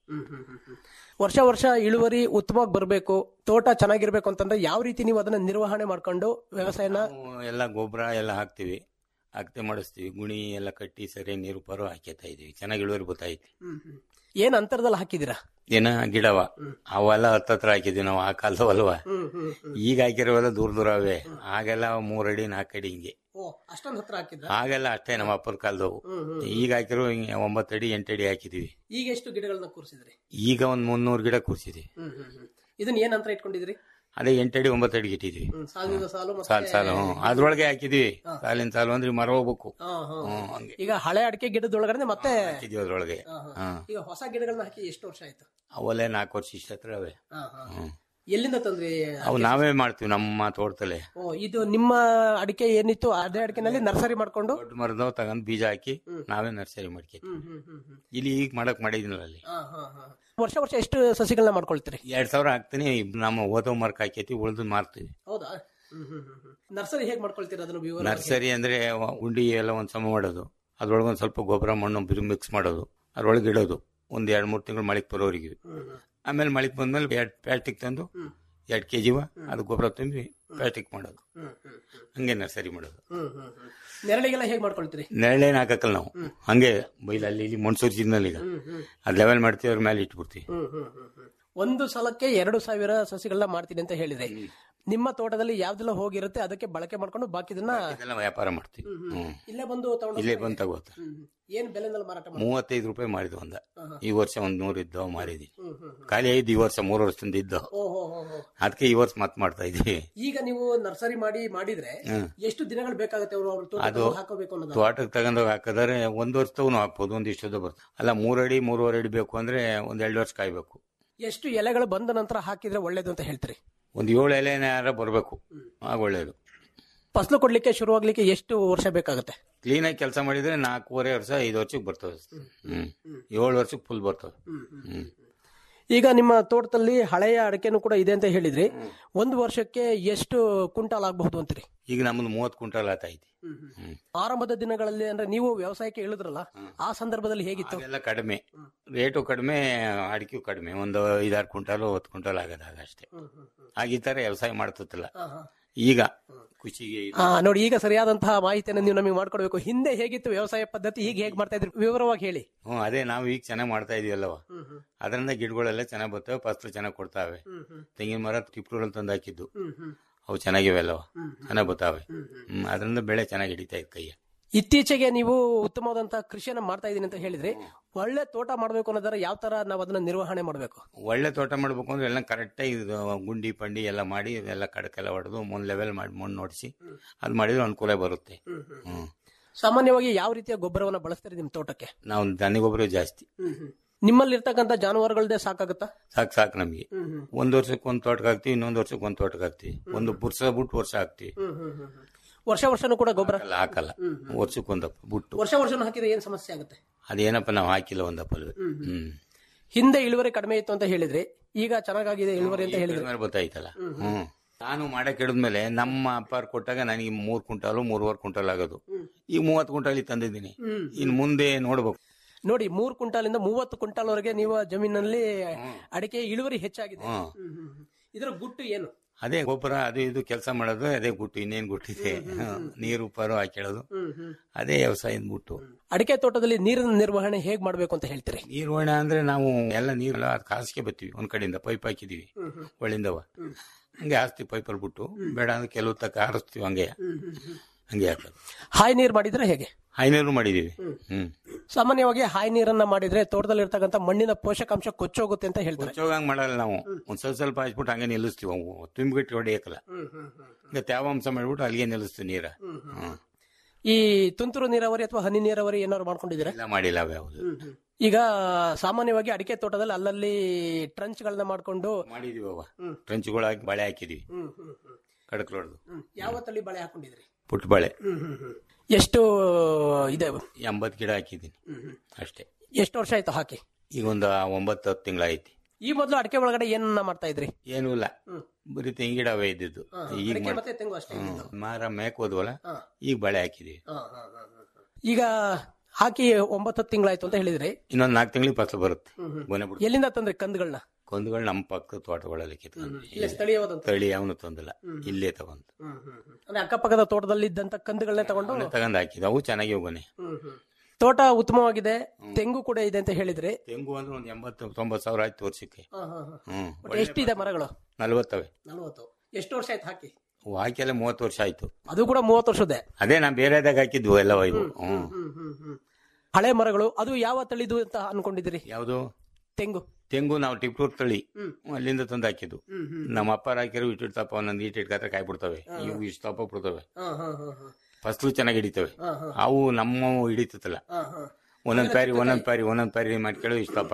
ವರ್ಷ ವರ್ಷ ಇಳುವರಿ ಉತ್ತಮವಾಗಿ ಬರಬೇಕು ತೋಟ ಚೆನ್ನಾಗಿರ್ಬೇಕು ಅಂತಂದ್ರೆ ಯಾವ ರೀತಿ ನೀವು ಅದನ್ನ ನಿರ್ವಹಣೆ ಮಾಡ್ಕೊಂಡು ವ್ಯವಸಾಯನ ನಾವು ಎಲ್ಲ ಗೊಬ್ಬರ ಎಲ್ಲ ಹಾಕ್ತಿವಿ ಅಗತೆ ಮಾಡಿಸ್ತೀವಿ ಗುಣಿ ಎಲ್ಲ ಕಟ್ಟಿ ಸರಿಯಾಗಿ ನೀರು ಪರು ಹಾಕ್ಯತಾ ಇದೀವಿ ಚೆನ್ನಾಗಿ ಇಳುವರಿ ಗೊತ್ತೈತಿ ಏನ್ ಅಂತರದಲ್ಲಿ ಹಾಕಿದೀರಾ ಏನ ಗಿಡವ ಅವೆಲ್ಲ ಹತ್ತತ್ರ ಹಾಕಿದ್ವಿ ನಾವು ಆ ಕಾಲದವಲ್ವ ಈಗ ಹಾಕಿರೋವೆಲ್ಲ ದೂರ ದೂರ ಅವೆ ಆಗೆಲ್ಲ ಮೂರಡಿ ನಾಲ್ಕಡಿ ಹಿಂಗೆ ಓ ಅಷ್ಟೊಂದು ಹತ್ರ ಹಾಕಿದ್ರ ಆಗೆಲ್ಲ ಅಷ್ಟೇ ನಮ್ಮ ಅಪ್ಪರ ಕಾಲದವು ಈಗ ಹಾಕಿರೋ ಹಿಂಗೆ ಒಂಬತ್ತಡಿ ಎಂಟಡಿ ಹಾಕಿದೀವಿ ಈಗ ಎಷ್ಟು ಗಿಡಗಳನ್ನ ಕೂರಿಸಿದ್ರಿ ಈಗ ಒಂದ್ ಮುನ್ನೂರು ಗಿಡ ಕೂರ್ಸಿದ್ವಿ ಇದನ್ನ ಏನ್ ಅಂತರ ಇಟ್ಕೊಂಡಿದ್ರಿ ಅದೇ ಎಂಟಡಿ ಒಂಬತ್ತಡಿಗೆ ಇಟ್ಟಿದ್ವಿ ಸಾಲಿನ ಸಾಲು ಮತ್ತೆ- ಸಾಲ್ ಸಾಲು ಹ್ಮ್. ಅದ್ರೊಳಗೆ ಹಾಕಿದ್ವಿ ಸಾಲಿನ ಸಾಲು ಅಂದ್ರೆ ಮರ ಹೋಗ್ಬೇಕು ಹಾ, ಹಾ. ಹ್ಮ್ ಹಂಗೆ ಈಗ ಹಳೆ ಅಡಿಕೆ ಗಿಡದೊಳಗಡೆ ಮತ್ತೆ ಹಾಕಿದ್ವಿ ಅದ್ರೊಳಗೆ ಹಾ ಈಗ ಹೊಸ ಗಿಡಗಳನ್ನ ಹಾಕಿ ಎಷ್ಟು ವರ್ಷ ಆಯ್ತು ಅವಲ್ಲೇ ನಾಲ್ಕು ವರ್ಷ ಇಷ್ಟ ಹತ್ರ ಅವೆ ಹಾ, ಹಾ. ಹ್ಮ್ ಎಲ್ಲಿಂದ ತಂದ್ರಿ ಅವು ನಾವೇ ಮಾಡ್ತೀವಿ ನಮ್ಮ ತೋಟದಲ್ಲೇ ಓ ಇದು ನಿಮ್ಮ ಅಡಿಕೆ ಏನಿತ್ತು ಅದೇ ಅಡಿಕೆನಲ್ಲಿ ನರ್ಸರಿ ಮಾಡ್ಕೊಂಡು ದೊಡ್ಡ ಮರದವ್ ತಗೊಂಡ್ ಬೀಜ ಹಾಕಿ ನಾವೇ ನರ್ಸರಿ ಮಾಡ್ಕೇತಿ ಇಲ್ಲಿ ಈಗ ಮಾಡಕ್ ಮಾಡಿದಿನಲ್ಲ ಅಲ್ಲಿ ಹಾ, ಹಾ, ಹಾ. ವರ್ಷ ವರ್ಷ ಎಷ್ಟು ಸಸಿಗಳನ್ನ ಮಾಡ್ಕೊಳ್ತೀರಿ ಎರಡ್ ಸಾವಿರ ಹಾಕ್ತೀನಿ ನಮ್ಮ ಓದೋ ಮರಕ್ ಹಾಕೈತಿ ಉಳ್ದು ಮಾರ್ತೀವಿ ಹೌದಾ ನರ್ಸರಿ ಹೇಗ್ ಮಾಡ್ಕೊಳ್ತೀರಾ ಅದನ್ನ ವಿವರ ನರ್ಸರಿ ಅಂದ್ರೆ ಉಂಡಿ ಎಲ್ಲ ಒಂದ್ ಸಮ ಮಾಡೋದು ಅದ್ರೊಳಗೆ ಒಂದ್ ಸ್ವಲ್ಪ ಗೊಬ್ಬರ ಮಣ್ಣು ಬಿರು ಮಿಕ್ಸ್ ಮಾಡೋದು ಅದ್ರೊಳಗೆ ಇಡೋದು ಒಂದ್ ಎರಡ್ ಮೂರ್ ತಿಂಗಳು ಮಳಿಕ್ ಬರೋರಿಗೆ ಆಮೇಲೆ ಮಳಿಕ್ ಬಂದ್ಮೇಲೆ ಎರಡ್ ಪ್ಲಾಸ್ಟಿಕ್ ತಂದು ಎರಡ್ ಕೆಜಿವ ಅದು ಗೊಬ್ಬರ ತುಂಬಿ ಪ್ಲಾಸ್ಟಿಕ್ ಮಾಡೋದು ಹಂಗೆ ನರ್ಸರಿ ಮಾಡೋದು ನೆರಳಿಗೆಲ್ಲ ಹೇಗ್ ಮಾಡ್ಕೊಳ್ತೀರಿ ನೆರಳೇನ್ ಹಾಕಕ್ಕಲ್ಲ ನಾವು ಹಂಗೆ ಬೈಲ್ ಅಲ್ಲಿ ಇಲ್ಲಿ ಮಣ್ಸೂರ್ಸಿದ್ನಲ್ಲಿ ಈಗ ಅದ್ ಲೆವೆಲ್ ಮಾಡ್ತೀವಿ ಅದ್ರ ಮೇಲೆ ಇಟ್ಬಿಡ್ತೀವಿ ಒಂದು ಸಲಕ್ಕೆ ಎರಡು ಸಾವಿರ ಸಸಿಗಳನ್ನ ಮಾಡ್ತೀನಿ ಅಂತ ಹೇಳಿದ್ರೆ ನಿಮ್ಮ ತೋಟದಲ್ಲಿ ಯಾವ್ದೆಲ್ಲ ಹೋಗಿರುತ್ತೆ ಅದಕ್ಕೆ ಬಳಕೆ ಮಾಡ್ಕೊಂಡು ಬಾಕಿದನ್ನ ಇದೆಲ್ಲ ವ್ಯಾಪಾರ ಮಾಡ್ತೀವಿ ಹ್ಮ್ ಇಲ್ಲೇ ಬಂದು ತಗೊಂಡು ಇಲ್ಲೇ ಬಂದ್ ತಗೋತ ಏನ್ ಬೆಲೆನಲ್ಲಿ ಮಾರಾಟ ಮಾಡಿ ಮೂವತ್ತೈದು ರೂಪಾಯಿ ಮಾಡಿದ್ವು ಒಂದ ಈ ವರ್ಷ ಒಂದ್ ನೂರ್ ಇದ್ದವು ಮಾರಿದ್ವಿ ಖಾಲಿ ಐದು ಈ ವರ್ಷ ಮೂರು ವರ್ಷದಿಂದ ಇದ್ದವು ಓಹೋ ಹೋ ಹೋ. ಅದಕ್ಕೆ ಈ ವರ್ಷ ಮತ್ ಮಾಡ್ತಾ ಇದ್ವಿ ಈಗ ನೀವು ನರ್ಸರಿ ಮಾಡಿ ಮಾಡಿದ್ರೆ ಎಷ್ಟು ದಿನಗಳು ಬೇಕಾಗುತ್ತೆ ಅವರು ಅವ್ರ ಅದು ತೋಟ ಹಾಕೋಬೇಕು ಅನ್ನೋದು ತೋಟಕ್ಕೆ ತಗೊಂಡೋಗಿ ಹಾಕಿದ್ರೆ ಒಂದ್ ವರ್ಷದವನು ಹಾಕ್ಬೋದು ಒಂದ್ ಇಷ್ಟದ ಬರ್ತದೆ ಅಲ್ಲ ಮೂರಡಿ ಮೂರುವರೆ ಅಡಿ ಬೇಕು ಅಂದ್ರೆ ಒಂದ್ ಎರಡು ವರ್ಷ ಕಾಯ್ಬೇಕು ಎಷ್ಟು ಎಲೆಗಳು ಬಂದ ನಂತರ ಹಾಕಿದ್ರೆ ಒಳ್ಳೇದು ಅಂತ ಹೇಳ್ತೀರಿ ಒಂದ್ ಏಳು ಎಲೆನಾರ ಬರ್ಬೇಕು ಆಗ ಒಳ್ಳೇದು ಫಸಲು ಕೊಡ್ಲಿಕ್ಕೆ ಶುರುವಾಗ್ಲಿಕ್ಕೆ ಎಷ್ಟು ವರ್ಷ ಬೇಕಾಗುತ್ತೆ ಕ್ಲೀನಾಗಿ ಕೆಲಸ ಮಾಡಿದ್ರೆ ನಾಲ್ಕೂವರೆ ವರ್ಷ ಐದು ವರ್ಷಕ್ಕೆ ಬರ್ತದೆ ಹ್ಮ್ ಏಳು ವರ್ಷಕ್ಕೆ ಫುಲ್ ಬರ್ತದೆ ಹ್ಮ್ ಈಗ ನಿಮ್ಮ ತೋಟದಲ್ಲಿ ಹಳೆಯ ಅಡಿಕೆನೂ ಕೂಡ ಇದೆ ಅಂತ ಹೇಳಿದ್ರಿ ಒಂದು ವರ್ಷಕ್ಕೆ ಎಷ್ಟು ಕುಂಟಾಲ್ ಆಗಬಹುದು ಅಂತೀರಿ ಈಗ ನಮ್ದು ಮೂವತ್ತು ಕ್ವಿಂಟಲ್ ಆತೈತಿ ಹ್ಮ್ ಆರಂಭದ ದಿನಗಳಲ್ಲಿ ಅಂದ್ರೆ ನೀವು ವ್ಯವಸಾಯಕ್ಕೆ ಇಳಿದ್ರಲ್ಲ ಆ ಸಂದರ್ಭದಲ್ಲಿ ಹೇಗಿತ್ತು ಅದೆಲ್ಲ ಕಡಿಮೆ ರೇಟು ಕಡಿಮೆ ಅಡಿಕೆ ಕಡಿಮೆ ಒಂದು ಐದಾರು ಕ್ವಿಂಟಲ್ ಹತ್ತು ಕ್ವಿಂಟಲ್ ಆಗದಾಗ ಅಷ್ಟೇ ಆಗ ಈ ತರ ವ್ಯವಸಾಯ ಮಾಡ್ತಿಲ್ಲ ಈಗ ಖುಷಿಗೆ ಇದು. ಆ, ನೋಡಿ ಈಗ ಸರಿಯಾದಂತಹ ಮಾಹಿತಿಯನ್ನು ನೀವು ನಮಗೆ ಮಾಡ್ಕೊಡ್ಬೇಕು ಹಿಂದೆ ಹೇಗಿತ್ತು ವ್ಯವಸಾಯ ಪದ್ಧತಿ ಈಗ ಹೇಗೆ ಮಾಡ್ತಾ ಇದ್ರಿ ವಿವರವಾಗಿ ಹೇಳಿ ಹ್ಮ್ ಅದೇ ನಾವು ಈಗ ಚೆನ್ನಾಗಿ ಮಾಡ್ತಾ ಇದೀವಲ್ಲವ ಅದರಿಂದ ಗಿಡಗಳೆಲ್ಲ ಚೆನ್ನಾಗಿ ಬರ್ತವೆ ಫಸಲು ಚೆನ್ನಾಗಿ ಕೊಡ್ತಾವೆ ತೆಂಗಿನ ಮರ ತಿಪ್ಟೂರಲ್ಲಿ ತಂದು ಹಾಕಿದ್ದು ಅವು ಚೆನ್ನಾಗಿವೆ ಅಲ್ಲವ ಚೆನ್ನಾಗಿ ಬರ್ತಾವೆ ಹ್ಮ್ ಅದರಿಂದ ಬೆಳೆ ಚೆನ್ನಾಗಿ ಹಿಡಿತಾ ಇತ್ತು ಕೈಯ ಇತ್ತೀಚೆಗೆ ನೀವು ಉತ್ತಮವಾದಂತಹ ಕೃಷಿಯನ್ನ ಮಾಡ್ತಾ ಇದೀನಿ ಅಂತ ಹೇಳಿದ್ರಿ ಒಳ್ಳೆ ತೋಟ ಮಾಡ್ಬೇಕು ಅನ್ನೋದರ ಯಾವ ತರ ನಾವು ಅದನ್ನ ನಿರ್ವಹಣೆ ಮಾಡಬೇಕು ಒಳ್ಳೆ ತೋಟ ಮಾಡ್ಬೇಕು ಅಂದ್ರೆ ಎಲ್ಲ ಕರೆಕ್ಟಾಗಿ ಇದು ಗುಂಡಿ ಪಂಡಿ ಎಲ್ಲ ಮಾಡಿ ಎಲ್ಲ ಕಡಕೆಲ್ಲ ಹೊಡೆದು ಮುಂದ್ ಲೆವೆಲ್ ಮಾಡಿ ಮಣ್ಣು ನೋಡಿಸಿ ಅದು ಮಾಡಿದ್ರೆ ಅನುಕೂಲ ಬರುತ್ತೆ ಹ್ಮ್ ಸಾಮಾನ್ಯವಾಗಿ ಯಾವ ರೀತಿಯ ಗೊಬ್ಬರವನ್ನ ಬಳಸ್ತೀರಿ ನಿಮ್ ತೋಟಕ್ಕೆ ನಾವು ದನಿಗೊಬ್ಬರ ಜಾಸ್ತಿ ನಿಮ್ಮಲ್ಲಿ ಇರ್ತಕ್ಕಂಥ ಜಾನುವಾರುಗಳದೇ ಸಾಕಾಗುತ್ತಾ ಸಾಕು ಸಾಕು ನಮಗೆ ಒಂದ್ ವರ್ಷಕ್ಕೆ ಒಂದ್ ತೋಟಕ್ಕೆ ಹಾಕ್ತಿವಿ ಇನ್ನೊಂದ್ ವರ್ಷಕ್ಕೆ ಒಂದ್ ತೋಟಕ್ಕೆ ಹಾಕ್ತಿವಿ ಒಂದು ಬುರ್ಸ ಬಿಟ್ಟು ವರ್ಷ ಹಾಕ್ತಿವಿ ವರ್ಷ ವರ್ಷನೂ ಕೂಡ ಗೊಬ್ಬರ ಹಾಕಲ್ಲ ಹಾಕಲ್ಲ ವರ್ಷಕ್ಕೆ ಒಂದಪ್ಪ ಬಿಟ್ಟು ವರ್ಷ ವರ್ಷನೂ ಹಾಕಿದ್ರೆ ಏನ್ ಸಮಸ್ಯೆ ಆಗುತ್ತೆ ಅದೇನಪ್ಪ ನಾವು ಹಾಕಿಲ್ಲ ಒಂದಪ್ಪಲ್ವೇ ಹ್ಮ್ ಹಿಂದೆ ಇಳುವರಿ ಕಡಿಮೆ ಇತ್ತು ಅಂತ ಹೇಳಿದ್ರಿ ಈಗ ಚೆನ್ನಾಗಿದೆ ಇಳುವರಿ ಅಂತ ಹೇಳಿದ್ರಿ ಮೇಲೆ ಗೊತ್ತಾಯ್ತಲ್ಲ ಹ್ಮ್ ನಾನು ಮಾಡಕ್ ಹಿಡಿದ್ಮೇಲೆ ನಮ್ಮ ಅಪ್ಪಾರ್ ಕೊಟ್ಟಾಗ ನನಗೆ ಮೂರ್ ಕ್ವಿಂಟಾಲು ಮೂರುವರೆ ಕ್ವಿಂಟಲ್ ಆಗೋದು ಈಗ ಮೂವತ್ತು ಕ್ವಿಂಟಾಲ್ ತಂದಿದ್ದೀನಿ ಇನ್ ಮುಂದೆ ನೋಡ್ಬೇಕು ನೋಡಿ ಮೂರ್ ಕ್ವಿಂಟಾಲಿಂದ ಮೂವತ್ತು ಕ್ವಿಂಟಾಲ್ ವರೆಗೆ ನೀವು ಜಮೀನಲ್ಲಿ ಅಡಿಕೆ ಇಳುವರಿ ಹೆಚ್ಚಾಗಿದೆ ಹ್ಮ್ ಹ್ಮ್, ಹ್ಮ್, ಹ್ಮ್. ಇದರ ಗುಟ್ಟು ಏನು ಅದೇ ಗೊಬ್ಬರ ಅದು ಇದು ಕೆಲಸ ಮಾಡೋದು ಅದೇ ಗುಟ್ಟು ಇನ್ನೇನ್ ಗುಟ್ಟಿದೆ ಹ್ಮ್. ನೀರು ಉಪ್ಪಾರು ಹಾಕಿಡೋದು ಅದೇ ವ್ಯವಸಾಯದ ಗುಟ್ಟು ಅಡಿಕೆ ತೋಟದಲ್ಲಿ ನೀರಿನ ನಿರ್ವಹಣೆ ಹೇಗ್ ಮಾಡ್ಬೇಕು ಅಂತ ಹೇಳ್ತೀರಿ ನಿರ್ವಹಣೆ ಅಂದ್ರೆ ನಾವು ಎಲ್ಲ ನೀರೆಲ್ಲ ಅದು ಕಾಸಿಗೆ ಬರ್ತೀವಿ ಒಂದ್ ಕಡೆಯಿಂದ ಪೈಪ್ ಹಾಕಿದೀವಿ ಒಳ್ಳಿಂದವ ಹಂಗೆ ಹಾಸ್ತೀವಿ ಪೈಪಲ್ಲಿ ಬಿಟ್ಟು ಬೇಡ ಅಂದ್ರೆ ಕೆಲವು ತಕ್ಕ ಹಾರಿಸ್ತೀವಿ ಹಂಗೆ ಹಂಗೆ ಹಾಕೋದು ಹಾಯಿ ನೀರು ಮಾಡಿದ್ರೆ ಹೇಗೆ ಹೈನೂರು ಮಾಡಿದೀವಿ ಹ್ಮ್ ಸಾಮಾನ್ಯವಾಗಿ ಹಾಯಿ ನೀರನ್ನ ಮಾಡಿದ್ರೆ ತೋಟದಲ್ಲಿ ಇರ್ತಕ್ಕಂಥ ಮಣ್ಣಿನ ಪೋಷಕಾಂಶ ಕೊಚ್ಚೋಗುತ್ತೆ ಅಂತ ಹೇಳ್ತಾರೆ ಮುಚ್ಚೋಗಂಗ್ ಮಾಡಲ್ಲ ನಾವು ಒಂದ್ ಸ್ವಲ್ಪ ಸ್ವಲ್ಪ ಹಚ್ಬಿಟ್ಟು ಹಂಗೆ ನಿಲ್ಲಿಸ್ತೀವಿ ಅವು ತುಂಬಿಟ್ಟು ಹೊಡಿಯಕ್ಕಲ್ಲ ಈಗ ತೇವಾಂಶ ಮಾಡ್ಬಿಟ್ಟು ಅಲ್ಲಿಗೆ ನಿಲ್ಲಿಸ್ತೀವಿ ನೀರ ಹ್ಮ್ ಈ ತುಂತುರು ನೀರಾವರಿ ಅಥವಾ ಹನಿ ನೀರಾವರಿ ಏನಾದ್ರು ಮಾಡ್ಕೊಂಡಿದ್ದೀರಾ ಇಲ್ಲ ಮಾಡಿಲ್ಲ ಯಾವ್ದು ಈಗ ಸಾಮಾನ್ಯವಾಗಿ ಅಡಿಕೆ ತೋಟದಲ್ಲಿ ಅಲ್ಲಲ್ಲಿ ಟ್ರಂಚ್ ಗಳನ್ನ ಮಾಡ್ಕೊಂಡು ಮಾಡಿದೀವಿ ಅವ ಟ್ರಂಚ್ಗಳು ಹಾಕಿ ಬಳೆ ಹಾಕಿದೀವಿ ಕಡಕ್ ಹೊಡೆದು ಯಾವ ತಳಿ ಬಳೆ ಹಾಕೊಂಡಿದ್ರಿ ಪುಟ್ಟ ಬಳೆ ಎಷ್ಟು ಇದೆ ಎಂಬತ್ತು ಗಿಡ ಹಾಕಿದ್ದೀನಿ ಅಷ್ಟೇ ಎಷ್ಟು ವರ್ಷ ಆಯ್ತು ಹಾಕಿ ಈಗ ಒಂದು ಒಂಬತ್ತು ಹತ್ತು ತಿಂಗಳಾಯ್ತು ಈ ಮೊದಲು ಅಡಿಕೆ ಒಳಗಡೆ ಏನನ್ನ ಮಾಡ್ತಾ ಇದ್ರಿ ಏನೂ ಇಲ್ಲ ಬರೀ ತೆಂಗಿಡವೇ ಇದ್ದಿದ್ದು ಈಗ ಅಡಿಕೆ ಮಾಡ್- ಮತ್ತೆ ತೆಂಗು ಅಷ್ಟೇ ಇದ್ದಿದ್ದು. ಹ್ಮ್. ಮಾರ ಮೇಕ್ ಹೋದ್ವಲ್ಲ ಈಗ ಬಳೆ ಹಾಕಿದೀವಿ ಈಗ ಹಾಕಿ ಒಂಬತ್ತು ತಿಂಗಳಾಯ್ತು ಅಂತ ಹೇಳಿದ್ರಿ ಇನ್ನೊಂದ್ ನಾಲ್ಕು ತಿಂಗಳಿಗೆ ಫಸಲು ಬರುತ್ತೆ ಗೊನೆ ಬಿಡು ಎಲ್ಲಿಂದ ತಂದ್ರಿ ಕಂದುಗಳನ್ನ ಕೊಂದುಗಳು ನಮ್ಮ ಪಕ್ಕದ ತೋಟಗಳಲ್ಲಿ ಕಿತ್ಕೊಂಡು ಇಲ್ಲ ಸ್ಥಳೀಯವಾದಂತ ತಳಿ ಅವನು ತಂದಿಲ್ಲ ಇಲ್ಲೇ ತಗೊಂಡು ಅಂದ್ರೆ ಅಕ್ಕಪಕ್ಕದ ತೋಟದಲ್ಲಿ ಇದ್ದಂತ ಕಂದುಗಳನ್ನೇ ತಗೊಂಡು ಅವನೇ ತಗೊಂಡ್ ಹಾಕಿದ ಅವು ಚೆನ್ನಾಗಿ ಹೋಗನೆ ತೋಟ ಉತ್ತಮವಾಗಿದೆ ತೆಂಗು ಕೂಡ ಇದೆ ಅಂತ ಹೇಳಿದ್ರಿ ತೆಂಗು ಅಂದ್ರೆ ಒಂದ್ ಎಂಬತ್ತು ತೊಂಬತ್ತು ಸಾವಿರ ಆಯ್ತು ವರ್ಷಕ್ಕೆ ಹ್ಮ್ ಒಟ್ಟು ಎಷ್ಟಿದೆ ಮರಗಳು ನಲ್ವತ್ತವೆ ನಲ್ವತ್ತು ಎಷ್ಟು ವರ್ಷ ಆಯ್ತು ಹಾಕಿ ಅವು ಹಾಕಿಲ್ಲ ಮೂವತ್ತು ವರ್ಷ ಆಯ್ತು ಅದು ಕೂಡ ಮೂವತ್ತು ವರ್ಷದೇ ಅದೇ ನಾ ಬೇರೆದಾಗ ಹಾಕಿದ್ವು ಎಲ್ಲ ಇವು ಹ್ಮ್ ಹಳೆ ಮರಗಳು ಅದು ಯಾವ ತಳಿದು ಅಂತ ಅನ್ಕೊಂಡಿದ್ದೀರಿ ಯಾವುದು ತೆಂಗು ತೆಂಗು ನಾವು ಟಿಪ್ಟೂರ್ ತಳಿ ಅಲ್ಲಿಂದ ತಂದು ಹಾಕಿದ್ದು ನಮ್ಮ ಅಪ್ಪ ಹಾಕಿರೋ ಇಟ್ಟಿಟ್ಟು ತಪ್ಪ ಒಂದೊಂದು ಇಟ್ಟು ಇಟ್ಕತ್ರ ಕಾಯಿ ಬಿಡ್ತವೆ ಇವು ಇಷ್ಟು ತಪ್ಪ ಬಿಡ್ತವೆ ಫಸ್ಲು ಚೆನ್ನಾಗಿ ಹಿಡಿತವೆ ಅವು ನಮ್ಮ ಹಿಡಿತಲ್ಲ ಒಂದೊಂದ್ ಪ್ಯಾರಿ ಒಂದೊಂದ್ ಪ್ಯಾರಿ ಒಂದೊಂದ್ ಪ್ಯಾರಿ ಮಾಡ್ಕೊಳ್ಳೋ ಇಷ್ಟು ತಪ್ಪ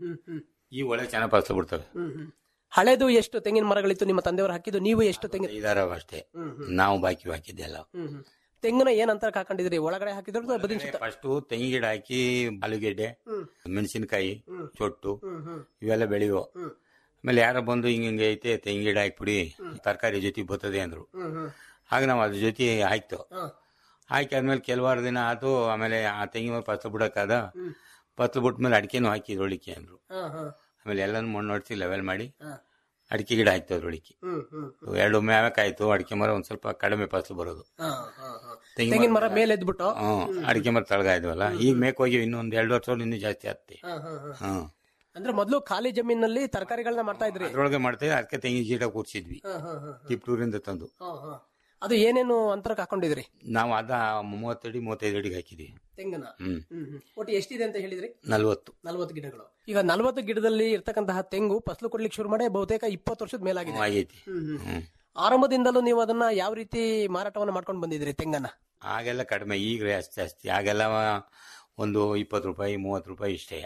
ಈ ಒಳ್ಳೆ ಚೆನ್ನಾಗಿ ಫಸ್ಲು ಬಿಡ್ತವೆ ಹಳೆದು ಎಷ್ಟು ತೆಂಗಿನ ಮರಗಳಿತ್ತು ನಿಮ್ಮ ತಂದೆಯವರು ಹಾಕಿದ್ದು ನೀವು ಎಷ್ಟು ತೆಂಗಿನ ಇದಾರವ ಅಷ್ಟೇ ನಾವು ಬಾಕಿ ಹಾಕಿದ್ದೆಲ್ಲ ತೆಂಗಿನ ಏನ್ ಅಂತರ ಹಾಕೊಂಡಿದ್ರಿ ಒಳಗಡೆ ಹಾಕಿದ್ರು ಅಥವಾ ಬದಿನ ಸುತ್ತ ಫಸ್ಟ್ ತೆಂಗಿ ಗಿಡ ಹಾಕಿ ಆಲೂಗೆಡ್ಡೆ ಮೆಣಸಿನಕಾಯಿ ಚೊಟ್ಟು ಇವೆಲ್ಲ ಬೆಳೆಯುವ ಆಮೇಲೆ ಯಾರೋ ಬಂದು ಹಿಂಗ ಹಿಂಗೆ ಐತೆ ತೆಂಗಿ ಗಿಡ ಹಾಕ್ಬಿಡಿ ತರಕಾರಿ ಜೊತೆ ಬರ್ತದೆ ಅಂದ್ರು ಆಗ ನಾವು ಅದ್ರ ಜೊತೆ ಹಾಕ್ತು ಹಾಕಿ ಆದ್ಮೇಲೆ ಕೆಲವಾರು ದಿನ ಆಯ್ತು ಆಮೇಲೆ ಆ ತೆಂಗಿ ಮೇಲೆ ಫಸಲು ಬಿಡಕ್ಕಾದ ಫಸಲು ಬಿಟ್ಮೇಲೆ ಅಡಿಕೆನೂ ಹಾಕಿದ್ರು ಒಳಿಕೆ ಅಂದ್ರು ಆಮೇಲೆ ಎಲ್ಲಾನು ಮಣ್ಣು ಹೊಡ್ಸಿ ಲೆವೆಲ್ ಮಾಡಿ ಅಡಿಕೆ ಗಿಡ ಹಾಕ್ತು ಅದ್ರೊಳಿಕೆ ಎರಡು ಮೇವಕ್ಕಾಯ್ತು ಅಡಿಕೆ ಮರ ಒಂದ್ ಸ್ವಲ್ಪ ಕಡಿಮೆ ಫಸಲು ಬರೋದು ತೆಂಗಿನ ತೆಂಗಿನ ಮರ ಮೇಲೆ ಎದ್ಬಿಟ್ಟು ಹ್ಮ್ ಅಡಿಕೆ ಮರ ತಳಗ ಇದ್ವಲ್ಲ ಈಗ ಮೇಕ್ ಹೋಗಿ ಇನ್ನೊಂದ್ ಎರಡು ವರ್ಷ ಇನ್ನೂ ಜಾಸ್ತಿ ಆಗ್ತಿ ಹ್ಮ್ ಅಂದ್ರೆ ಮೊದಲು ಖಾಲಿ ಜಮೀನಲ್ಲಿ ತರಕಾರಿಗಳನ್ನ ಮಾಡ್ತಾ ಇದ್ರಿ ಅದ್ರೊಳಗೆ ಮಾಡ್ತೇವೆ ಅದಕ್ಕೆ ತೆಂಗಿನ ಗಿಡ ಕೂರ್ಸಿದ್ವಿ ತಿಪ್ಟೂರಿಂದ ತಂದು ಅದು ಏನೇನು ಅಂತರಕ್ಕೆ ಹಾಕೊಂಡಿದ್ರಿ ನಾವು ಅದ ಮೂವತ್ತಡಿ ಮೂವತ್ತೈದು ಅಡಿಗೆ ಹಾಕಿದ್ವಿ ತೆಂಗನ ಹ್ಮ್ ಒಟ್ಟು ಎಷ್ಟಿದೆ ಅಂತ ಹೇಳಿದ್ರಿ ನಲ್ವತ್ತು ನಲ್ವತ್ತು ಗಿಡಗಳು ಈಗ ನಲ್ವತ್ತು ಗಿಡದಲ್ಲಿ ಇರ್ತಕ್ಕಂತಹ ತೆಂಗು ಫಸಲು ಕೊಡ್ಲಿಕ್ಕೆ ಶುರು ಮಾಡಿ ಬಹುತೇಕ ಇಪ್ಪತ್ತು ವರ್ಷದ ಮೇಲಾಗಿದೆ ಆಗೈತಿ ಹ್ಮ್ ಆರಂಭದಿಂದಲೂ ನೀವು ಅದನ್ನ ಯಾವ ರೀತಿ ಮಾರಾಟವನ್ನ ಮಾಡ್ಕೊಂಡು ಬಂದಿದ್ರಿ ತೆಂಗನ್ನ ಆಗೆಲ್ಲ ಕಡಿಮೆ ಈಗ ಜಾಸ್ತಿ ಜಾಸ್ತಿ ಆಗೆಲ್ಲ ಒಂದು ಇಪ್ಪತ್ತು ರೂಪಾಯಿ ಮೂವತ್ತು ರೂಪಾಯಿ ಇಷ್ಟೇ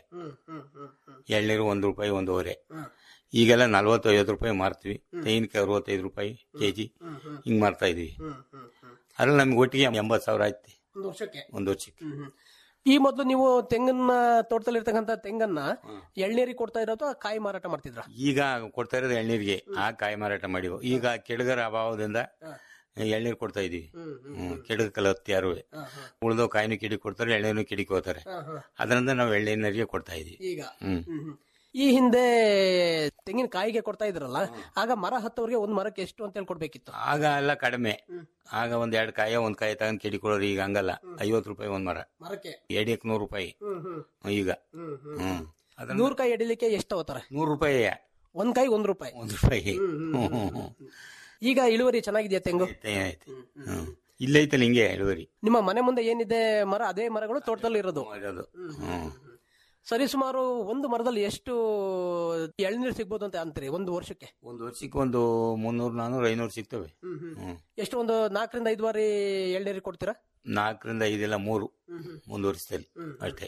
ಎಳ್ನೀರು ಒಂದು ರೂಪಾಯಿ ಒಂದೂವರೆ ಈಗೆಲ್ಲ ನಲ್ವತ್ತು ಐವತ್ತು ರೂಪಾಯಿ ಮಾರ್ತೀವಿ ತೆಂಗಿನಕಾಯಿ ಅರವತ್ತೈದು ರೂಪಾಯಿ ಕೆಜಿ ಹಿಂಗ್ ಮಾರ್ತಾ ಇದೀವಿ ಅದ್ರಲ್ಲಿ ನಮ್ಗೆ ಒಟ್ಟಿಗೆ ಎಂಬತ್ತು ಸಾವಿರ ಆಯ್ತು ಒಂದು ವರ್ಷಕ್ಕೆ ಒಂದು ವರ್ಷಕ್ಕೆ ಈ ಮೊದಲು ನೀವು ತೆಂಗನ್ನ ತೋಟದಲ್ಲಿ ಇರ್ತಕ್ಕಂಥ ತೆಂಗನ್ನ ಎಳ್ನೀರಿಗೆ ಕೊಡ್ತಾ ಇರೋ ಅಥವಾ ಕಾಯಿ ಮಾರಾಟ ಮಾಡ್ತಿದ್ರ ಈಗ ಕೊಡ್ತಾ ಇರೋದು ಎಳ್ನೀರಿಗೆ ಆ ಕಾಯಿ ಮಾರಾಟ ಮಾಡಿವು ಈಗ ಕೆಡಗರ ಅಭಾವದಿಂದ ಎಳ್ನೀರು ಕೊಡ್ತಾ ಇದೀವಿ ಹ್ಮ್ ಕೆಡಗ ಕಲತ್ತಿ ಯಾರು ಉಳಿದೋ ಕಾಯಿನೂ ಕಿಡಿ ಕೊಡ್ತಾರೆ ಎಳ್ನೀರು ಕಿಡಿಕ್ ಹೋಗ್ತಾರೆ ಅದರಿಂದ ನಾವು ಎಳ್ನೀರಿಗೆ ಕೊಡ್ತಾ ಇದೀವಿ ಈಗ ಹ್ಮ್ ಈ ಹಿಂದೆ ತೆಂಗಿನ ಕಾಯಿಗೆ ಕೊಡ್ತಾ ಇದ್ರಲ್ಲ ಆಗ ಮರ ಹತ್ತವ್ರಿಗೆ ಒಂದ್ ಮರಕ್ಕೆ ಎಷ್ಟು ಅಂತ ಹೇಳಿ ಕೊಡ್ಬೇಕಿತ್ತು ಆಗ ಎಲ್ಲ ಕಡಿಮೆ ಆಗ ಒಂದ್ ಎರಡ್ ಕಾಯ ಒಂದ್ ಕಾಯಿ ತಗೊಂಡ್ ಕಿಡಿ ಕೊಡೋರು ಈಗ ಹಂಗಲ್ಲ ಐವತ್ತು ರೂಪಾಯಿ ಒಂದ್ ಮರ ಮರಕ್ಕೆ ಎಡಿಯಕ್ ನೂರು ರೂಪಾಯಿ ಈಗ ಹ್ಮ್ ಅದನ್ನ ನೂರ್ ಕಾಯಿ ಎಡಿಲಿಕ್ಕೆ ಎಷ್ಟು ತಗೋತಾರೆ ನೂರು ರೂಪಾಯಿ ಒಂದ್ ಕಾಯಿ ಒಂದ್ ರೂಪಾಯಿ ಒಂದ್ ರೂಪಾಯಿ ಹ್ಮ್ ಹ್ಮ್ ಹ್ಮ್ ಈಗ ಇಳುವರಿ ಚೆನ್ನಾಗಿದೆಯಾ ತೆಂಗು ಐತೆ, ಐತೆ. ಹ್ಮ್ ಇಲ್ಲೈತಲ್ಲ ಹಿಂಗೆ ಇಳುವರಿ ನಿಮ್ಮ ಮನೆ ಮುಂದೆ ಏನಿದೆ ಮರ ಅದೇ ಮರಗಳು ತೋಟದಲ್ಲಿ ಇರೋದು ಇರೋದು ಹ್ಮ್ ಸರಿ ಸುಮಾರು ಒಂದು ಮರದಲ್ಲಿ ಎಷ್ಟು ಎಳ್ನೀರು ಸಿಗ್ಬೋದು ಅಂತ ಅಂತೀರಿ ಒಂದು ವರ್ಷಕ್ಕೆ ಒಂದು ವರ್ಷಕ್ಕೆ ಒಂದು ಮುನ್ನೂರು ನಾನೂರು ಐನೂರು ಸಿಗ್ತವೆ ಹ್ಮ್ ಎಷ್ಟು ಒಂದು ನಾಲ್ಕರಿಂದ ಐದು ಬಾರಿ ಎಳ್ನೀರು ಕೊಡ್ತೀರಾ ನಾಲ್ಕರಿಂದ ಐದೆಲ್ಲ ಮೂರು ಒಂದು ವರ್ಷದಲ್ಲಿ ಅಷ್ಟೇ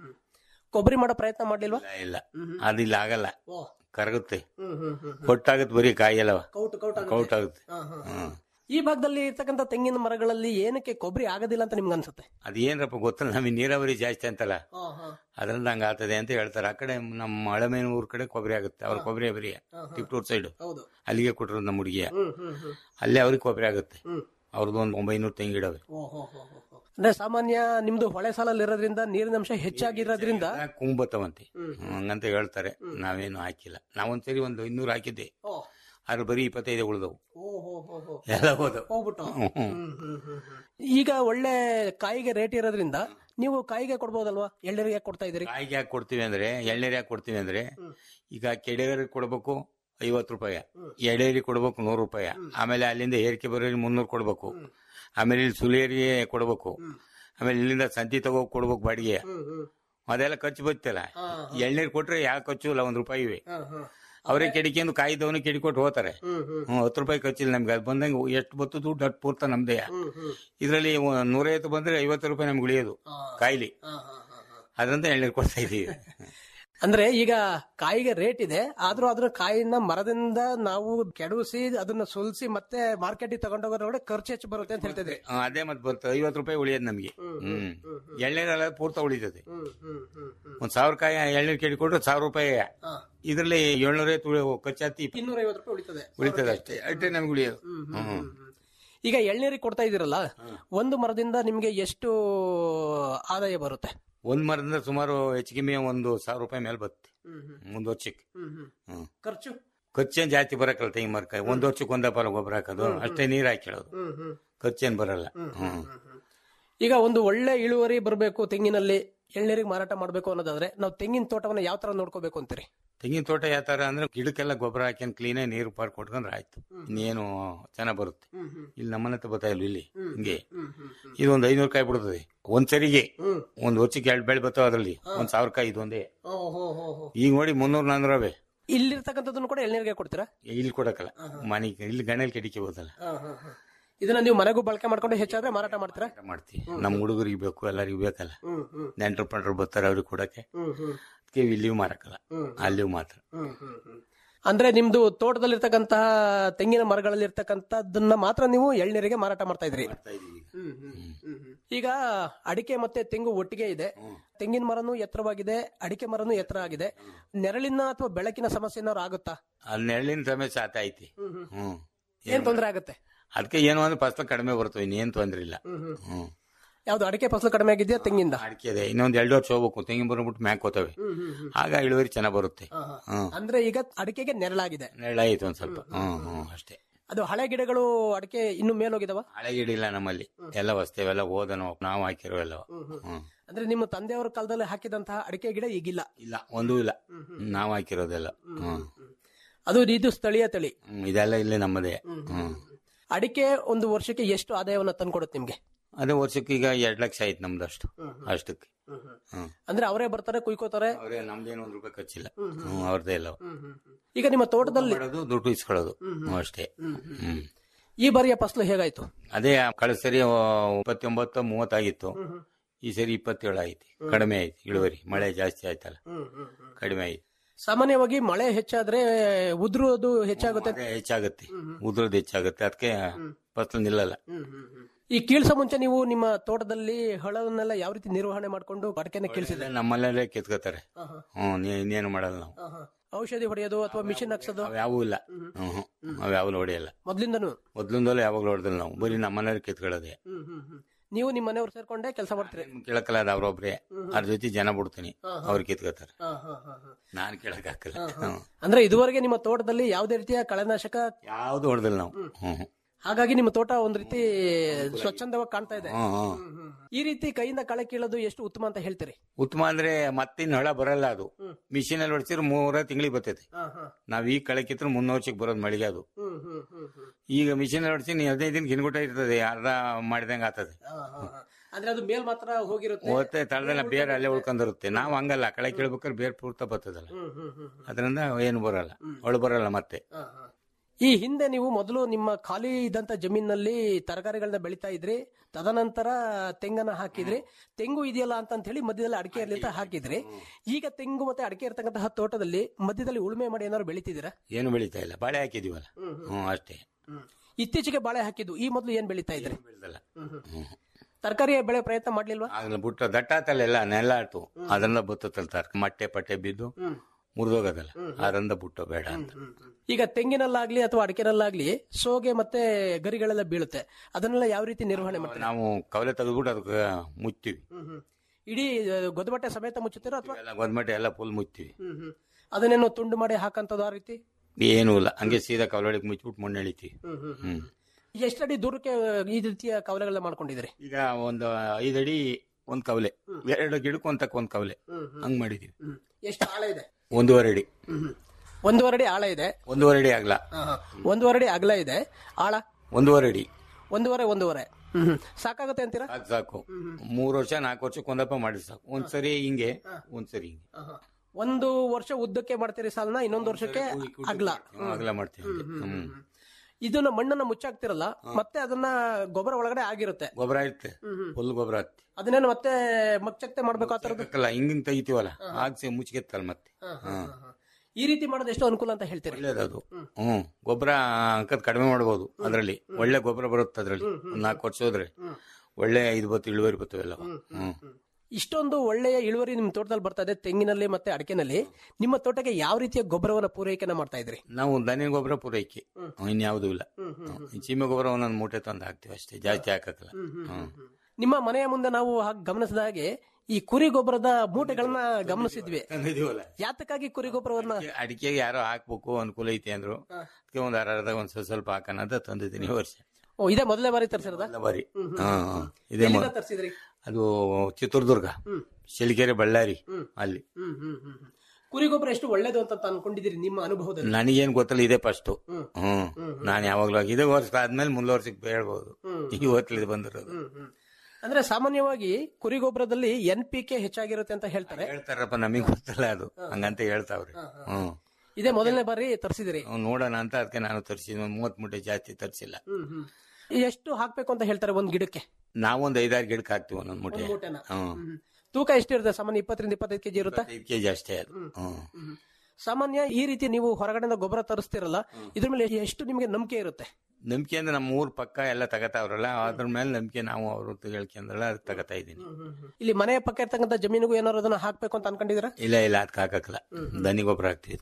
ಕೊಬ್ಬರಿ ಮಾಡೋ ಪ್ರಯತ್ನ ಮಾಡ್ಲಿಲ್ವಾ ಇಲ್ಲ, ಇಲ್ಲ ಅದಿಲ್ಲ ಆಗಲ್ಲ ಓ ಕರಗುತ್ತೆ ಹ್ಮ್ ಹ್ಮ್ ಹ್ಮ್ ಕೊಟ್ಟಾಗತ್ತೆ ಬರೀ ಕಾಯಿ ಎಲ್ಲವ ಕೌಟು ಕೌಟು ಆಗುತ್ತೆ. ಕೌಟ್ ಆಗುತ್ತೆ ಹಾ, ಹಾ. ಹ್ಮ್ ಈ ಭಾಗದಲ್ಲಿ ಇರ್ತಕ್ಕಂಥ ತೆಂಗಿನ ಮರಗಳಲ್ಲಿ ಏನಕ್ಕೆ ಕೊಬ್ಬರಿ ಆಗೋದಿಲ್ಲ ಅಂತ ನಿಮ್ಗೆ ಅನ್ಸುತ್ತೆ ಅದೇನ್ರಪ್ಪ ಗೊತ್ತಲ್ಲ ನಮಗೆ ನೀರಾವರಿ ಜಾಸ್ತಿ ಅಂತಲ್ಲ ಅದರಿಂದ ಹಂಗ ಆಗ್ತದೆ ಅಂತ ಹೇಳ್ತಾರೆ ಆ ಕಡೆ ನಮ್ಮ ಹಳಮೇನ ಊರ್ ಕಡೆ ಕೊಬ್ಬರಿ ಆಗುತ್ತೆ ಅವ್ರ ಕೊಬ್ಬರಿ ಬರೀ ತಿಪ್ಟೂರ್ ಸೈಡ್ ಹೌದು ಅಲ್ಲಿಗೆ ಕೊಟ್ಟಿರೋದು ನಮ್ಮ ಹುಡುಗಿಯ ಹ್ಮ್ ಹ್ಮ್ ಹ್ಮ್ ಅಲ್ಲೇ ಅವ್ರಿಗೆ ಕೊಬ್ಬರಿ ಆಗುತ್ತೆ ಹ್ಮ್ ಅವ್ರದ್ದು ಒಂದು ಒಂಬೈನೂರು ತೆಂಗಿಡವೆ ಓ, ಹೋ, ಹೋ, ಹೋ, ಹೋ. ಅಂದ್ರೆ ಸಾಮಾನ್ಯ ನಿಮ್ದು ಹೊಳೆ ಸಾಲಲ್ಲಿ ಇರೋದ್ರಿಂದ ನೀರಿನ ಅಂಶ ಹೆಚ್ಚಾಗಿರೋದ್ರಿಂದ ಕುಂಬತ್ತವಂತೆ ಹಂಗಂತ ಹೇಳ್ತಾರೆ ನಾವೇನು ಹಾಕಿಲ್ಲ ನಾವೊಂದ್ಸರಿ ಒಂದು ಇನ್ನೂರು ಹಾಕಿದ್ದೆ ಓ ಅದ್ರ ಬರೀ ಇಪ್ಪತ್ತೈದು ಉಳಿದವು ಓ, ಹೋ, ಹೋ, ಹೋ. ಎಲ್ಲ ಹೋದವು ಹೋಗ್ಬಿಟ್ಟು ಹ್ಮ್, ಹ್ಮ್. ಹ್ಮ್, ಹ್ಮ್, ಹ್ಮ್, ಹ್ಮ್. ಈಗ ಒಳ್ಳೆ ಕಾಯಿಗೆ ರೇಟ್ ಇರೋದ್ರಿಂದ ನೀವು ಕಾಯಿಗೆ ಕೊಡ್ಬೋದಲ್ವಾ ಎಳ್ಳರಿಗೆ ಕೊಡ್ತಾ ಇದ್ದೀರಿ ಕಾಯಿಗೆ ಯಾಕೆ ಕೊಡ್ತೀವಿ ಅಂದ್ರೆ ಎಳ್ನೀರು ಯಾಕೆ ಕೊಡ್ತೀವಿ ಅಂದ್ರೆ ಈಗ ಕೆಡೆಗರಿಗೆ ಕೊಡ್ಬೇಕು ಐವತ್ತು ರೂಪಾಯಿ ಎಡೆರಿ ಕೊಡ್ಬೇಕು ನೂರು ರೂಪಾಯಿ ಆಮೇಲೆ ಅಲ್ಲಿಂದ ಏರಿಕೆ ಬರೋರಿಗೆ ಮುನ್ನೂರು ಕೊಡ್ಬೇಕು ಆಮೇಲೆ ಇಲ್ಲಿ ಸುಲಿಯರಿಗೆ ಕೊಡ್ಬೇಕು ಆಮೇಲೆ ಇಲ್ಲಿಂದ ಸಂತಿ ತಗೋ ಕೊಡ್ಬೇಕು ಬಾಡಿಗೆ ಅದೆಲ್ಲ ಖರ್ಚು ಬರ್ತಲ್ಲ ಎಳ್ನೀರು ಕೊಟ್ರೆ ಯಾವ ಖರ್ಚು ಇಲ್ಲ ಒಂದ್ ರೂಪಾಯಿ ಇವೆ ಅವರೇ ಕೆಡಿಕೆಂದು ಕಾಯ್ದವನು ಕೆಡಿಕೊಟ್ಟು ಹೋಗ್ತಾರೆ ಹ್ಮ್ ಹತ್ತು ರೂಪಾಯಿ ಖರ್ಚಿಲ್ಲ ನಮ್ಗೆ ಅದು ಬಂದಂಗೆ ಎಷ್ಟು ಬತ್ತು ದುಡ್ಡು ಅಷ್ಟು ಪೂರ್ತ ನಮ್ದೇ ಇದರಲ್ಲಿ ನೂರೈವತ್ತು ಬಂದ್ರೆ ಐವತ್ತು ರೂಪಾಯಿ ನಮ್ಗೆ ಉಳಿಯೋದು ಕಾಯಿಲಿ ಅದರಿಂದ ಎಳ್ನೀರು ಕೊಡ್ತಾ ಇದೀವಿ ಅಂದ್ರೆ ಈಗ ಕಾಯಿಗೆ ರೇಟ್ ಇದೆ ಆದ್ರೂ ಅದ್ರ ಕಾಯಿನ ಮರದಿಂದ ನಾವು ಕೆಡವಿಸಿ ಅದನ್ನ ಸುಲ್ಸಿ ಮತ್ತೆ ಮಾರ್ಕೆಟಿಗೆ ತಗೊಂಡೋಗೋದ್ರೊಳಗೆ ಖರ್ಚು ಹೆಚ್ಚು ಬರುತ್ತೆ ಅಂತ ಹೇಳ್ತಿದ್ರಿ ಹ್ಮ್, ಅದೇ ಮತ್ತೆ ಬರ್ತದೆ ಐವತ್ತು ರೂಪಾಯಿ ಉಳಿಯೋದು ನಮ್ಗೆ ಹ್ಮ್ ಎಳ್ನೀರೆಲ್ಲ ಪೂರ್ತ ಉಳಿತದೆ ಒಂದ್ ಸಾವಿರ ಕಾಯಿ ಎಳ್ನೀರು ಕೆಡಿಕೊಟ್ರೆ ಸಾವಿರ ರೂಪಾಯಿ ಇದರಲ್ಲಿ ಏಳ್ನೂರೈವತ್ತು ಖರ್ಚಾತಿ ಇನ್ನೂರ ಐವತ್ತು ರೂಪಾಯಿ ಉಳಿತದೆ ಉಳಿತದೆ ಅಷ್ಟೇ ಅಷ್ಟೇ ನಮ್ಗೆ ಉಳಿಯೋದು ಹ್ಮ್ ಈಗ ಎಳ್ನೀರಿಗೆ ಕೊಡ್ತಾ ಇದೀರಲ್ಲ ಒಂದು ಮರದಿಂದ ನಿಮ್ಗೆ ಎಷ್ಟು ಆದಾಯ ಬರುತ್ತೆ ಒಂದ್ ಮರದಿಂದ ಸುಮಾರು ಹೆಚ್ಚು ಕಮ್ಮಿ ಒಂದು ಸಾವಿರ ರೂಪಾಯಿ ಮೇಲೆ ಬರುತ್ತೆ ಮುಂದ್ ವರ್ಷಕ್ಕೆ ಹ್ಮ್ ಖರ್ಚು ಖರ್ಚೇನ್ ಜಾಸ್ತಿ ಬರಕಲ್ಲ ತೆಂಗಿನ ಮರಕಾಯಿ ಒಂದ್ ವರ್ಷಕ್ಕೆ ಒಂದ ಪಾಲ ಗೊಬ್ಬರ ಹಾಕೋದು ಅಷ್ಟೇ ನೀರ್ ಹಾಕಿಡೋದು ಖರ್ಚೇನ್ ಬರಲ್ಲ ಹ್ಮ್ ಈಗ ಒಂದು ಒಳ್ಳೆ ಇಳುವರಿ ಬರಬೇಕು ತೆಂಗಿನಲ್ಲಿ ಎಳ್ನೀರಿಗೆ ಮಾರಾಟ ಮಾಡಬೇಕು ಅನ್ನೋದಾದ್ರೆ ನಾವು ತೆಂಗಿನ ತೋಟವನ್ನ ಯಾವ ತರ ನೋಡ್ಕೋಬೇಕು ಅಂತೀರಿ ತೆಂಗಿನ ತೋಟ ಯಾವ ತರ ಅಂದ್ರೆ ಗಿಡಕ್ಕೆಲ್ಲ ಗೊಬ್ಬರ ಹಾಕ್ಯಂಡ್ ಕ್ಲೀನ್ ನೀರು ಪಾರ್ ಕೊಟ್ಕೊಂಡ್ರೆ ಆಯ್ತು ಇನ್ನೇನು ಚೆನ್ನಾಗ್ ಬರುತ್ತೆ ಇಲ್ಲಿ ನಮ್ಮನೆ ಹತ್ರ ಬರ್ತಾ ಇಲ್ಲ ಇಲ್ಲಿ ಹಿಂಗೆ ಇದೊಂದು ಐನೂರು ಕಾಯಿ ಬಿಡ್ತದೆ ಒಂದ್ ಸರಿಗೆ ಒಂದ್ ವರ್ಷಕ್ಕೆ ಎರಡು ಬೆಳೆ ಬರ್ತಾವ ಅದ್ರಲ್ಲಿ ಒಂದ್ ಸಾವಿರ ಕಾಯಿ ಇದೊಂದೇ ಈಗ ನೋಡಿ ಮುನ್ನೂರ್ ನಾನ್ನೂರವೇ ಇಲ್ಲಿರ್ತಕ್ಕಂಥದ್ದನ್ನು ಕೂಡ ಎಳ್ನೀರಿಗೆ ಕೊಡ್ತೀರಾ ಇಲ್ಲಿ ಕೊಡಕಲ್ಲ ಮನೆಗೆ ಇಲ್ಲಿ ಗಣಲ್ ಕೆಡಿಕೆ ಹೋದಲ್ಲ ಇದನ್ನ ನೀವು ಮನೆಗೂ ಬಳಕೆ ಮಾಡ್ಕೊಂಡು ಹೆಚ್ಚಾದ್ರೆ ಮಾರಾಟ ಮಾಡ್ತೀರಾ ಮಾಡ್ತೀವಿ ನಮ್ ಹುಡುಗರಿಗೆ ಬೇಕು ಎಲ್ಲರಿಗೂ ಬೇಕಲ್ಲ ನೆಂಟ್ರು ಪಂಟ್ರು ಬರ್ತಾರೆ ಅವ್ರಿಗೆ ಕೊಡಕ್ಕೆ ಅದಕ್ಕೆ ಇಲ್ಲಿಯೂ ಮಾರಕಲ್ಲ ಅಲ್ಲಿಯೂ ಮಾತ್ರ ಅಂದ್ರೆ ನಿಮ್ದು ತೋಟದಲ್ಲಿರ್ತಕ್ಕಂತಹ ತೆಂಗಿನ ಮರಗಳಲ್ಲಿ ಇರ್ತಕ್ಕಂಥದ್ದನ್ನ ಮಾತ್ರ ನೀವು ಎಳ್ನೀರಿಗೆ ಮಾರಾಟ ಮಾಡ್ತಾ ಇದ್ರಿ ಮಾಡ್ತಾ ಇದೀವಿ ಈಗ. ಈಗ ಅಡಿಕೆ ಮತ್ತೆ ತೆಂಗು ಒಟ್ಟಿಗೆ ಇದೆ ತೆಂಗಿನ ಮರನು ಎತ್ತರವಾಗಿದೆ ಅಡಿಕೆ ಮರನು ಎತ್ತರ ಆಗಿದೆ ನೆರಳಿನ ಅಥವಾ ಬೆಳಕಿನ ಸಮಸ್ಯೆ ಏನಾದ್ರು ಆಗುತ್ತಾ ಅಲ್ಲಿ ನೆರಳಿನ ಸಮಸ್ಯೆ ಆತ ಐತಿ ಹ್ಮ್ ಏನ್ ತೊಂದರೆ ಆಗುತ್ತೆ ಅದಕ್ಕೆ ಏನು ಅಂದ್ರೆ ಫಸಲು ಕಡಿಮೆ ಬರ್ತವೆ ಇನ್ನೇನ್ ತೊಂದ್ರೆ ಇಲ್ಲ ಹ್ಮ್ ಯಾವ್ದು ಅಡಿಕೆ ಫಸಲು ಕಡಿಮೆ ಆಗಿದೆಯಾ ತೆಂಗಿಂದ ಅಡಿಕೆ ಇದೆ ಇನ್ನೊಂದ್ ಎರಡು ವರ್ಷ ಹೋಗ್ಬೇಕು ತೆಂಗಿನ ಬರ್ಬಿಟ್ಟು ಮ್ಯಾಕ್ ಹೋತವೆ ಆಗ ಇಳುವರಿ ಚೆನ್ನಾಗ್ ಬರುತ್ತೆ ಹ್ಮ್ ಅಂದ್ರೆ ಈಗ ಅಡಿಕೆಗೆ ನೆರಳಾಗಿದೆ ನೆರಳಾಯ್ತು ಒಂದ್ ಸ್ವಲ್ಪ ಹ್ಮ್ ಹ್ಮ್ ಅಷ್ಟೇ ಅದು ಹಳೆ ಗಿಡಗಳು ಅಡಿಕೆ ಇನ್ನು ಮೇಲೋಗಿದಾವ ಹಳೆ ಗಿಡ ಇಲ್ಲ ನಮ್ಮಲ್ಲಿ ಎಲ್ಲ ವಸ್ತೇವೆಲ್ಲ ಓದನೋ ನಾವು ಹಾಕಿರೋ ಎಲ್ಲ ಹ್ಮ್ ಅಂದ್ರೆ ನಿಮ್ಮ ತಂದೆಯವರ ಕಾಲದಲ್ಲಿ ಹಾಕಿದಂತಹ ಅಡಿಕೆ ಗಿಡ ಈಗಿಲ್ಲ ಇಲ್ಲ ಒಂದೂ ಇಲ್ಲ ನಾವು ಹಾಕಿರೋದೆಲ್ಲ ಹ್ಮ್ ಅದು ಇದು ಸ್ಥಳೀಯ ತಳಿ ಹ್ಮ್, ಇದೆಲ್ಲ ಇಲ್ಲೇ ನಮ್ಮದೇ ಹ್ಮ್ ಅಡಿಕೆ ಒಂದು ವರ್ಷಕ್ಕೆ ಎಷ್ಟು ಆದಾಯವನ್ನ ತಂದ್ಕೊಡುತ್ತೆ ನಿಮ್ಗೆ ಅದೇ ವರ್ಷಕ್ಕೆ ಈಗ ಎರಡ್ ಲಕ್ಷ ಆಯ್ತು ನಮ್ದು ಅಷ್ಟು ಅಷ್ಟಕ್ಕೆ ಹ್ಮ್ ಅಂದ್ರೆ ಅವರೇ ಬರ್ತಾರೆ ಕುಯ್ಕೋತಾರೆ ಅವ್ರೆ ನಮ್ದೇನು ಒಂದ್ ರೂಪಾಯಿ ಖರ್ಚಿಲ್ಲ ಹ್ಮ್ ಅವ್ರದ್ದೇ ಎಲ್ಲ ಈಗ ನಿಮ್ಮ ತೋಟದಲ್ಲಿ ಮಾಡೋದು ದುಡ್ಡು ಇಸ್ಕೊಳ್ಳೋದು ಹ್ಮ್, ಅಷ್ಟೇ ಹ್ಮ್ ಈ ಬಾರಿಯ ಫಸಲು ಹೇಗಾಯ್ತು ಅದೇ ಕಳೆದ ಸರಿ ಆ, ಇಪ್ಪತ್ತೊಂಬತ್ತು ಮೂವತ್ತಾಗಿತ್ತು ಈ ಸರಿ ಇಪ್ಪತ್ತೇಳು ಐತಿ ಕಡಿಮೆ ಐತಿ ಇಳುವರಿ ಮಳೆ ಜಾಸ್ತಿ ಆಯ್ತಲ್ಲ ಕಡಿಮೆ ಐತಿ ಸಾಮಾನ್ಯವಾಗಿ ಮಳೆ ಹೆಚ್ಚಾದ್ರೆ ಉದುರೋದು ಹೆಚ್ಚಾಗುತ್ತೆ ಅದೇ ಹೆಚ್ಚಾಗತ್ತೆ ಉದ್ರದ್ದು ಹೆಚ್ಚಾಗತ್ತೆ ಅದಕ್ಕೆ ಫಸಲು ನಿಲ್ಲಲ್ಲ ಈ ಕೀಳ್ಸ ಮುಂಚೆ ನೀವು ನಿಮ್ಮ ತೋಟದಲ್ಲಿ ಹಳವನ್ನೆಲ್ಲ ಯಾವ ರೀತಿ ನಿರ್ವಹಣೆ ಮಾಡ್ಕೊಂಡು ಅಡಿಕೆನ ಕೀಳ್ಸಿದ್ರೆ ನಮ್ಮಲ್ಲೇ ಕಿತ್ಕೋತಾರೆ ಹ್ಮ್ ನೀ- ಇನ್ನೇನು ಮಾಡಲ್ಲ ನಾವು ಔಷಧಿ ಹೊಡೆಯೋದು ಅಥವಾ ಮಿಷಿನ್ ಹಾಕ್ಸೋದು ಅವ್ಯಾವೂ ಇಲ್ಲ ಹ್ಮ್ ಹ್ಮ್ ಅವ್ಯಾವೂ ಹೊಡೆಯಲ್ಲ ಮೊದ್ಲಿಂದನು ಮೊದ್ಲಿಂದಲೂ ಯಾವಾಗಲೂ ಹೊಡೆದಿಲ್ಲ ನಾವು ಬರೀ ನಮ್ಮನೆಯವ್ರು ಕಿತ್ಕೊಳ್ಳೋದೆ ನೀವು ನಿಮ್ಮ ಮನೆಯವ್ರು ಸೇರ್ಕೊಂಡೆ ಕೆಲಸ ಮಾಡ್ತೀರಿ ಕೇಳಕ್ಕಲ್ಲ ಅದು ಅವ್ರೊಬ್ರೆ ಅದ್ರ ಜೊತೆ ಜನ ಬಿಡ್ತೀನಿ ಅವ್ರು ಕಿತ್ಕೋತಾರೆ ನಾನ್ ಕೇಳಕ್ ಹಾಕಲ್ಲ ಹ್ಮ್. ಅಂದ್ರೆ ಇದುವರೆಗೆ ನಿಮ್ಮ ತೋಟದಲ್ಲಿ ಯಾವುದೇ ರೀತಿಯ ಕಳೆನಾಶಕ ಯಾವ್ದು ಹೊಡೆದಿಲ್ಲ ನಾವು ಹ್ಮ್ ಹ್ಮ್. ಹಾಗಾಗಿ ನಿಮ್ಮ ತೋಟ ಒಂದ್ ರೀತಿ ಸ್ವಚ್ಛಂದವಾಗಿ ಕಾಣ್ತಾ ಇದೆ ಹ್ಮ್ ಹ್ಮ್ ಈ ರೀತಿ ಕೈಯಿಂದ ಕಳೆ ಕೀಳೋದು ಎಷ್ಟು ಉತ್ತಮ ಅಂತ ಹೇಳ್ತೀರಿ ಉತ್ತಮ ಅಂದ್ರೆ ಮತ್ತಿನ್ ಹೊಳ ಬರಲ್ಲ ಅದು ಮಿಷಿನ್ ಅಲ್ಲಿ ಹೊಡ್ಸಿದ್ರೆ ಮೂರ ತಿಂಗಳಿಗೆ ಬರ್ತೈತೆ ನಾವ್ ಈಗ ಕಳೆ ಕಿತ್ರ ಮುನ್ನೂರು ವರ್ಷಕ್ಕೆ ಬರೋದು ಮಳಿಗೆ ಅದು ಈಗ ಮಿಷಿನ್ ಅಲ್ಲಿ ಹೊಡ್ಸಿ ನೀ ಹದಿನೈದು ದಿನ ಗಿನ್ಗುಟ ಇರ್ತದೆ ಅರ್ಧ ಮಾಡಿದಂಗ ಆಗ್ತದೆ ಅಂದ್ರೆ ಅದು ಮೇಲ್ ಮಾತ್ರ ಹೋಗಿರುತ್ತೆ ಓದ್ತೆ ತಳದಲ್ಲ ಬೇರೆ ಅಲ್ಲೇ ಉಳ್ಕೊಂಡಿರುತ್ತೆ ನಾವು ಹಂಗಲ್ಲ ಕಳೆ ಕೇಳ್ಬೇಕಾದ್ರೆ ಬೇರೆ ಪೂರ್ತ ಬರ್ತದಲ್ಲ ಅದರಿಂದ ಏನು ಬರಲ್ಲ ಒಳ ಬರಲ್ಲ ಮತ್ತೆ ಈ ಹಿಂದೆ ನೀವು ಮೊದಲು ನಿಮ್ಮ ಖಾಲಿ ಇದ್ದಂತ ಜಮೀನಲ್ಲಿ ತರಕಾರಿಗಳನ್ನ ಬೆಳಿತಾ ಇದ್ರಿ ತದನಂತರ ತೆಂಗನ್ನ ಹಾಕಿದ್ರಿ ತೆಂಗು ಇದೆಯಲ್ಲ ಅಂತ ಹೇಳಿ ಮಧ್ಯದಲ್ಲಿ ಅಡಿಕೆ ಇರ್ಲಿ ಅಂತ ಹಾಕಿದ್ರಿ ಈಗ ತೆಂಗು ಮತ್ತೆ ಅಡಿಕೆ ಇರ್ತಕ್ಕಂತಹ ತೋಟದಲ್ಲಿ ಮಧ್ಯದಲ್ಲಿ ಉಳುಮೆ ಮಾಡಿ ಏನಾದ್ರು ಬೆಳಿತಿದ್ದೀರಾ ಏನು ಬೆಳೀತಾ ಇಲ್ಲ ಬಾಳೆ ಹಾಕಿದೀವಲ್ಲ ಹ್ಮ್ ಅಷ್ಟೇ ಇತ್ತೀಚೆಗೆ ಬಾಳೆ ಹಾಕಿದ್ದು ಈ ಮೊದಲು ಏನ್ ಬೆಳಿತಾ ಇದ್ರಿ ಬೆಳೆದಲ್ಲ ಹ್ಮ್ ತರಕಾರಿ ಬೆಳೆ ಪ್ರಯತ್ನ ಮಾಡ್ಲಿಲ್ವಾ ಆಗಲ್ಲ ಬಿಟ್ಟು ದಟ್ಟಾತಲ್ಲ ಎಲ್ಲ ನೆಲ ಆಯ್ತು ಅದನ್ನ ಬತ್ತಲ್ಲ ತರ್ಕ ಮಟ್ಟೆ ಪಟ್ಟೆ ಬಿದ್ದು ಮುರಿದೋಗೋದಲ್ಲ ಅದರಿಂದ ಬಿಟ್ಟು ಬೇಡ ಅಂತ ಈಗ ತೆಂಗಿನಲ್ಲಾಗ್ಲಿ ಅಥವಾ ಅಡಿಕೆನಲ್ಲಾಗ್ಲಿ ಸೋಗೆ ಮತ್ತೆ ಗರಿಗಳೆಲ್ಲ ಬೀಳುತ್ತೆ ಅದನ್ನೆಲ್ಲ ಯಾವ ರೀತಿ ನಿರ್ವಹಣೆ ಮಾಡ್ತೀರಾ ನಾವು ಕವಲೆ ತೆಗೆದ್ಬಿಟ್ಟು ಅದಕ್ಕೆ ಮುಚ್ತೀವಿ ಇಡೀ ಆ, ಗೊದಬಟ್ಟೆ ಸಮೇತ ಮುಚ್ಚುತ್ತೀರಾ ಅಥವಾ ಎಲ್ಲ ಗೊದ್ಮಟ್ಟೆ ಎಲ್ಲ ಫುಲ್ ಮುಚ್ತೀವಿ ಅದನ್ನೇನೋ ತುಂಡು ಮಾಡಿ ಹಾಕಂತದ್ದು ಆ ರೀತಿ ಏನೂ ಇಲ್ಲ ಹಂಗೆ ಸೀದಾ ಕವಲೊಳಗೆ ಮುಚ್ಚಿಬಿಟ್ಟು ಮಣ್ಣು ಎಳಿತೀವಿ ಹ್ಮ್ ಎಷ್ಟಡಿ ದೂರಕ್ಕೆ ಈ ರೀತಿಯ ಕವಲೆಗಳನ್ನ ಮಾಡ್ಕೊಂಡಿದ್ರಿ ಈಗ ಒಂದು ಐದಡಿ ಒಂದ್ ಕವಲೆ ಎರಡು ಗಿಡಕ್ಕೆ ಒಂದ್ ತಕ್ಕ ಒಂದ್ ಕವಲೆ ಹಂಗ್ ಮಾಡಿದೀವಿ ಎಷ್ಟು ಆಳ ಇದೆ ಒಂದೂವರೆ ಅಡಿ ಒಂದೂವರೆ ಅಡಿ ಆಳ ಇದೆ ಒಂದೂವರೆ ಅಡಿ ಆಗಲ್ಲ ಒಂದೂವರೆ ಅಡಿ ಅಗಲ ಇದೆ ಆಳ ಒಂದೂವರೆ ಅಡಿ ಒಂದೂವರೆ ಒಂದೂವರೆ ಹ್ಮ್ ಹ್ಮ್. ಸಾಕಾಗುತ್ತೆ ಅಂತೀರಾ ಸಾಕು ಸಾಕು ಮೂರು ವರ್ಷ ನಾಲ್ಕು ವರ್ಷಕ್ಕೆ ಒಂದಪ್ಪ ಮಾಡಿ ಸಾಕು ಒಂದ್ಸರಿ ಹಿಂಗೆ ಒಂದ್ಸರಿ ಹಿಂಗೆ ಒಂದು ವರ್ಷ ಉದ್ದಕ್ಕೆ ಮಾಡ್ತೀರಿ ಸಾಲನ ಇನ್ನೊಂದು ವರ್ಷಕ್ಕೆ ಅಗ್ಲ ಹ್ಮ್, ಅಗಲ ಮಾಡ್ತೀವಿ ಹಂಗೆ. ಹ್ಮ್ ಇದನ್ನ ಮಣ್ಣನ್ನ ಮುಚ್ಚಾಕ್ತಿರಲ್ಲ ಮತ್ತೆ ಅದನ್ನ ಗೊಬ್ಬರ ಒಳಗಡೆ ಆಗಿರುತ್ತೆ ಗೊಬ್ಬರ ಇರುತ್ತೆ ಫುಲ್ ಗೊಬ್ಬರ ಹತ್ತಿ ಅದನ್ನೇನು ಮತ್ತೆ ಮಚ್ಚಕ್ತೆ ಮಾಡ್ಬೇಕು ಆ ತರದ್ದು ಹಾಕಲ್ಲ ಹಿಂಗಿಂಗ್ ತೆಗಿತೀವಲ್ಲ ಆಗ್ಸಿ ಮುಚ್ಚಿಗೆತ್ತಲ್ಲ ಮತ್ತೆ ಹಾ ಈ ರೀತಿ ಮಾಡೋದು ಎಷ್ಟು ಅನುಕೂಲ ಅಂತ ಹೇಳ್ತೀರಿ ಒಳ್ಳೇದದು ಹ್ಮ್ ಗೊಬ್ಬರ ಹಾಕದ್ ಕಡಿಮೆ ಮಾಡಬಹುದು ಅದ್ರಲ್ಲಿ ಒಳ್ಳೆ ಗೊಬ್ಬರ ಬರುತ್ತೆ ಅದ್ರಲ್ಲಿ ಒಂದ್ ನಾಲ್ಕು ವರ್ಷ ಹೋದ್ರೆ ಒಳ್ಳೆ ಐದು ಬತ್ತು ಇಳುವರಿ ಬರ್ತವೆಲ್ಲ ಹ್ಮ್ ಇಷ್ಟೊಂದು ಒಳ್ಳೆಯ ಇಳುವರಿ ನಿಮ್ ತೋಟದಲ್ಲಿ ಬರ್ತಾ ಇದೆ ತೆಂಗಿನಲ್ಲಿ ಮತ್ತೆ ಅಡಿಕೆನಲ್ಲಿ ನಿಮ್ಮ ತೋಟಕ್ಕೆ ಯಾವ ರೀತಿಯ ಗೊಬ್ಬರವನ್ನ ಪೂರೈಕೆನ ಮಾಡ್ತಾ ಇದ್ರಿ ನಾವು ದನ ಗೊಬ್ಬರ ಪೂರೈಕೆ ಇನ್ಯಾವುದೂ ಇಲ್ಲ ಈ ಸೀಮೆ ಗೊಬ್ಬರ ಒಂದೊಂದು ಮೂಟೆ ತಂದು ಹಾಕ್ತಿವಿ ಅಷ್ಟೇ ಜಾಸ್ತಿ ಹಾಕಕ್ಕಲ್ಲ ಹ್ಮ್ ನಿಮ್ಮ ಮನೆಯ ಮುಂದೆ ನಾವು ಹಾಗೆ ಗಮನಿಸಿದ ಹಾಗೆ ಈ ಕುರಿ ಗೊಬ್ಬರದ ಮೂಟೆಗಳನ್ನ ಗಮನಿಸಿದ್ವಿ ತಂದಿದೀವಲ್ಲ ಯಾತಕ್ಕಾಗಿ ಕುರಿ ಗೊಬ್ಬರವನ್ನ ಅಡಿಕೆಗೆ ಯಾರೋ ಹಾಕ್ಬೇಕು ಅನುಕೂಲ ಐತೆ ಅಂದ್ರು ಅದಕ್ಕೆ ಒಂದ್ ಅರ್ಧ ಒಂದ್ ಸ್ವಲ್ಪ ಸ್ವಲ್ಪ ಹಾಕೋಣ ಅಂತ ತಂದಿದ್ದೀನಿ ಈ ವರ್ಷ ಓ ಇದೇ ಮೊದಲನೇ ಬಾರಿ ತರಿಸಿರೋದ ಎಲ್ಲ ಬಾರಿ ಹಾ ಹಾ. ಇದೇ ಮೊದ- ತರಿಸಿದ್ರಿ ಅದು ಚಿತ್ರದುರ್ಗ ಶೆಲಿಕೆರೆ ಬಳ್ಳಾರಿ ಅಲ್ಲಿ ಹ್ಮ್ ಹ್ಮ್ ಹ್ಮ್ ಹ್ಮ್. ಕುರಿ ಗೊಬ್ಬರ ಎಷ್ಟು ಒಳ್ಳೇದು ಅಂತ ಅನ್ಕೊಂಡಿದ್ದೀರಿ ನಿಮ್ಮ ಅನುಭವದಲ್ಲಿ ನನಗೇನ್ ಗೊತ್ತಲ್ಲ ಇದೇ ಫಸ್ಟ್ ಹ್ಮ್ ನಾನು ಯಾವಾಗ್ಲೂ ಹಾಕಿ- ಇದೇ ವರ್ಷ ಆದ್ಮೇಲೆ ಮುಂದೆ ವರ್ಷಕ್ಕೆ ಹೇಳ್ಬೋದು ಈ ಹೊತ್ತಲ್ಲಿ ಬಂದಿರೋದು ಅಂದ್ರೆ ಸಾಮಾನ್ಯವಾಗಿ ಕುರಿ ಗೊಬ್ಬರದಲ್ಲಿ ಎನ್ ಪಿ ಕೆ ಹೆಚ್ಚಾಗಿರುತ್ತೆ ಅಂತ ಹೇಳ್ತಾರೆ ಹೇಳ್ತಾರಪ್ಪ ನಮಗ್ ಗೊತ್ತಲ್ಲ ಅದು ಹಂಗಂತ ಹೇಳ್ತಾವ್ರಿ ಹ್ಮ್ ಇದೇ ಮೊದಲನೇ ಬಾರಿ ತರಿಸಿದಿರಿ ಅವ್ನ್ ನೋಡೋಣ ಅಂತ ಅದಕ್ಕೆ ನಾನು ತರಿಸಿದ ಒಂದ್ ಮೂವತ್ ಮೂಟೆ ಜಾಸ್ತಿ ತರಿಸಿಲ್ಲ ಎಷ್ಟು ಹಾಕ್ಬೇಕು ಅಂತ ಹೇಳ್ತಾರೆ ಒಂದ್ ಗಿಡಕ್ಕೆ ನಾವೊಂದ್ ಐದಾರು ಗಿಡಕ್ಕೆ ಹಾಕ್ತಿವಿ ಒಂದೊಂದ್ ಮೂಟೆ ಮೂಟೆನ? ಹ್ಮ್ ಹ್ಮ್. ತೂಕ ಎಷ್ಟಿರುತ್ತೆ ಸಾಮಾನ್ಯ ಇಪ್ಪತ್ತರಿಂದ ಇಪ್ಪತ್ತೈದು ಕೆಜಿ ಇರುತ್ತೆ ಐದು ಕೆಜಿ ಅಷ್ಟೇ ಅದು ಹ್ಮ್ ಸಾಮಾನ್ಯ ಈ ರೀತಿ ನೀವು ಹೊರಗಡೆಯಿಂದ ಗೊಬ್ಬರ ತರಿಸ್ತಿರಲ್ಲ ಇದ್ರ ಮೇಲೆ ಎಷ್ಟು ನಿಮಗೆ ನಂಬಿಕೆ ಇರುತ್ತೆ ನಂಬಿಕೆ ಅಂದ್ರೆ ನಮ್ಮ ಊರ್ ಪಕ್ಕ ಎಲ್ಲ ತಗತಾವ್ರಲ್ಲ ಅದ್ರ ಮೇಲೆ ನಂಬಿಕೆ ನಾವು ಅವ್ರ ಹೇಳ್ಕೊಂಡ್ರಲ್ಲ ಅದಕ್ಕೆ ತಗತಾ ಇದ್ದೀನಿ ಇಲ್ಲಿ ಮನೆಯ ಪಕ್ಕ ಇರ್ತಕ್ಕಂಥ ಜಮೀನಿಗೂ ಏನಾದ್ರು ಅದನ್ನ ಹಾಕ್ಬೇಕು ಅಂತ ಅನ್ಕೊಂಡಿದ್ದೀರಾ ಇಲ್ಲ ಇಲ್ಲ ಅದಕ್ಕೆ ಹಾಕಕ್ಕಿಲ್ಲ ದನಿ ಗೊಬ್ಬರ ಹಾಕ್ತಿವಿ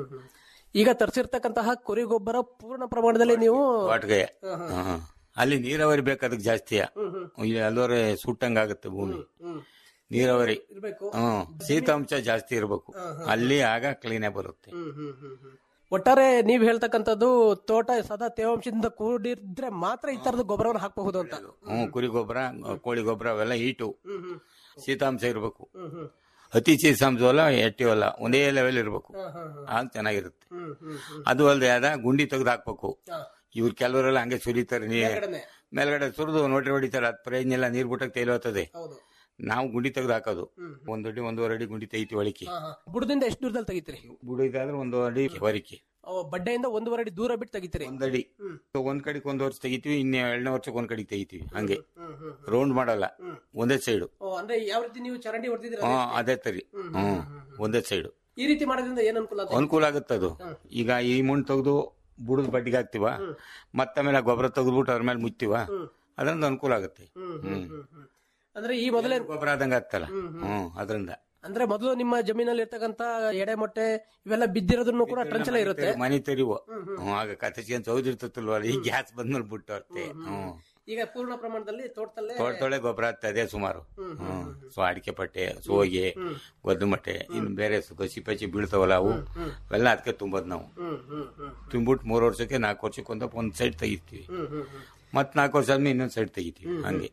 ಈಗ ತರಿಸಿರ್ತಕ್ಕಂತಹ ಕುರಿ ಗೊಬ್ಬರ ಪೂರ್ಣ ಪ್ರಮಾಣದಲ್ಲಿ ನೀವು ವಾಟ್ಗೆ ಅಲ್ಲಿ ನೀರಾವರಿ ಬೇಕು ಅದಕ್ಕೆ ಜಾಸ್ತಿ ಇಲ್ಲಿ ಅಲ್ಲೋರೆ ಸುಟ್ಟಂಗಾಗುತ್ತೆ ಭೂಮಿ ನೀರಾವರಿ ಇರ್ಬೇಕು ಹ್ಮ್ ಶೀತಾಂಶ ಜಾಸ್ತಿ ಇರಬೇಕು ಅಲ್ಲಿ ಆಗ ಕ್ಲೀನೇ ಬರುತ್ತೆ ಒಟ್ಟಾರೆ ನೀವ್ ಹೇಳ್ತಕ್ಕಂಥದ್ದು ತೋಟ ಸದಾ ತೇವಾಂಶದಿಂದ ಕೂಡಿದ್ರೆ ಮಾತ್ರ ಈ ತರದ ಗೊಬ್ಬರವನ್ನು ಹಾಕಬಹುದು ಅಂತ ಹ್ಮ್ ಕುರಿ ಗೊಬ್ಬರ ಕೋಳಿ ಗೊಬ್ಬರ ಅವೆಲ್ಲ ಹೀಟು ಶೀತಾಂಶ ಇರಬೇಕು ಅತಿ ಶೀತಾಂಶವಲ್ಲ ಎಟ್ಟಿವಲ್ಲ ಒಂದೇ ಲೆವೆಲ್ ಇರಬೇಕು ಆಗ ಚೆನ್ನಾಗಿರುತ್ತೆ ಅದು ಅಲ್ಲದೆ ಅದ ಗುಂಡಿ ತೆಗೆದು ಹಾಕ್ಬೇಕು ಇವ್ರು ಕೆಲವರೆಲ್ಲ ಹಂಗೆ ಸುರಿತಾರೆ ನೀ ಮೇಲ್ಗಡೆ ಸುರಿದು ನೋಟ್ರಿ ಹೊಡಿತಾರೆ ಅದ್ ಪ್ರಯೋಜನ ಇಲ್ಲ ನೀರ್ ಬಿಟ್ಟಕ್ಕೆ ತೇಲೋತದೆ ನಾವು ಗುಂಡಿ ತೆಗೆದು ಹಾಕೋದು ಒಂದ್ ಅಡಿ ಒಂದೂವರೆ ಅಡಿ ಗುಂಡಿ ತೆಗಿತೀವಿ ಒಳಕ್ಕೆ ಬುಡದಿಂದ ಎಷ್ಟು ದೂರದಲ್ಲಿ ತೆಗಿತೀರಿ ಬುಡಿದಾದ್ರೆ ಒಂದು ಅಡಿ ಹೊರಿಕೆ ಅವ್ ಬಡ್ಡೆಯಿಂದ ಒಂದೂವರೆ ಅಡಿ ದೂರ ಬಿಟ್ಟು ತೆಗಿತೀರಿ ಒಂದಡಿ ಒಂದ್ ಕಡೆಗೆ ಒಂದ್ ವರ್ಷ ತೆಗಿತೀವಿ ಇನ್ನ ಎರಡನೇ ವರ್ಷಕ್ಕೆ ಒಂದ್ ಕಡೆಗೆ ತೆಗಿತೀವಿ ಹಂಗೆ ರೌಂಡ್ ಮಾಡಲ್ಲ ಒಂದೇ ಸೈಡು ಓ, ಅಂದ್ರೆ ಯಾವ ರೀತಿ ನೀವು ಚರಂಡಿ ಹೊಡೆದಿದ್ದೀರ ಹಾ ಅದೇ ತರಿ ಹ್ಮ್ ಒಂದೇ ಸೈಡು ಈ ರೀತಿ ಮಾಡೋದ್ರಿಂದ ಏನ್ ಅನುಕೂಲ ಅಂತ ಅನುಕೂಲ ಆಗುತ್ತೆ ಅದು ಈಗ ಈ ಮಣ್ಣು ತೆಗೆದು ಬುಡದ ಬಡ್ಡಿಗೆ ಹಾಕ್ತಿವ ಮತ್ತಾಮೇಲೆ ಗೊಬ್ಬರ ತೆಗೆದ್ಬಿಟ್ಟು ಅದ್ರ ಮೇಲೆ ಮುಚ್ತೀವ ಅದರಿಂದ ಅನುಕೂಲ ಆಗುತ್ತೆ ಹ್ಮ್ ಅಂದ್ರೆ ಈ ಮೊದಲೇ ಗೊಬ್ಬರ ಆದಂಗ ಆಗ್ತಲ್ಲ ಹ್ಮ್ ಅದರಿಂದ ಅಂದ್ರೆ ಮೊದಲು ನಿಮ್ಮ ಜಮೀನಲ್ಲಿ ಇರ್ತಕ್ಕಂತ ಎಡೆ ಮೊಟ್ಟೆ ಇವೆಲ್ಲ ಬಿದ್ದಿರೋದನ್ನು ಕೂಡ ಟ್ರಂಚಲ ಇರುತ್ತೆ ಮನೆ ತೆರಿವು ಹ್ಮ್ ಆಗ ಕತ್ತಚ್ಕೊಂಡ್ ಸೌದಿರ್ತಲ್ವ ಈ ಗ್ಯಾಸ್ ಬಂದ್ಮೇಲೆ ಬಿಟ್ಟು ಅಷ್ಟೇ ಹ್ಮ್ ಈಗ ಪೂರ್ಣ ಪ್ರಮಾಣದಲ್ಲಿ ತೋಟದಲ್ಲೇ ತೋಟದೊಳೆ ಗೊಬ್ಬರ ಆಗ್ತದೆ ಸುಮಾರು ಹ್ಮ್ ಸೊ ಅಡಿಕೆ ಪಟ್ಟೆ ಸೋಗೆ ಗೊದ್ದು ಮಟ್ಟೆ ಇನ್ನು ಬೇರೆ ಕಸಿ ಪಸಿ ಬೀಳ್ತಾವಲ್ಲ ಅವು ಅವೆಲ್ಲ ಅದಕ್ಕೆ ತುಂಬದ್ ನಾವು ತುಂಬಿಟ್ಟು ಮೂರು ವರ್ಷಕ್ಕೆ ನಾಲ್ಕು ವರ್ಷಕ್ಕೆ ಒಂದಪ್ಪ ಒಂದ್ ಸೈಡ್ ತೆಗಿತೀವಿ ಮತ್ ನಾಲ್ಕು ವರ್ಷ ಆದ್ಮೇಲೆ ಇನ್ನೊಂದ್ ಸೈಡ್ ತೆಗಿತೀವಿ ಹಂಗೆ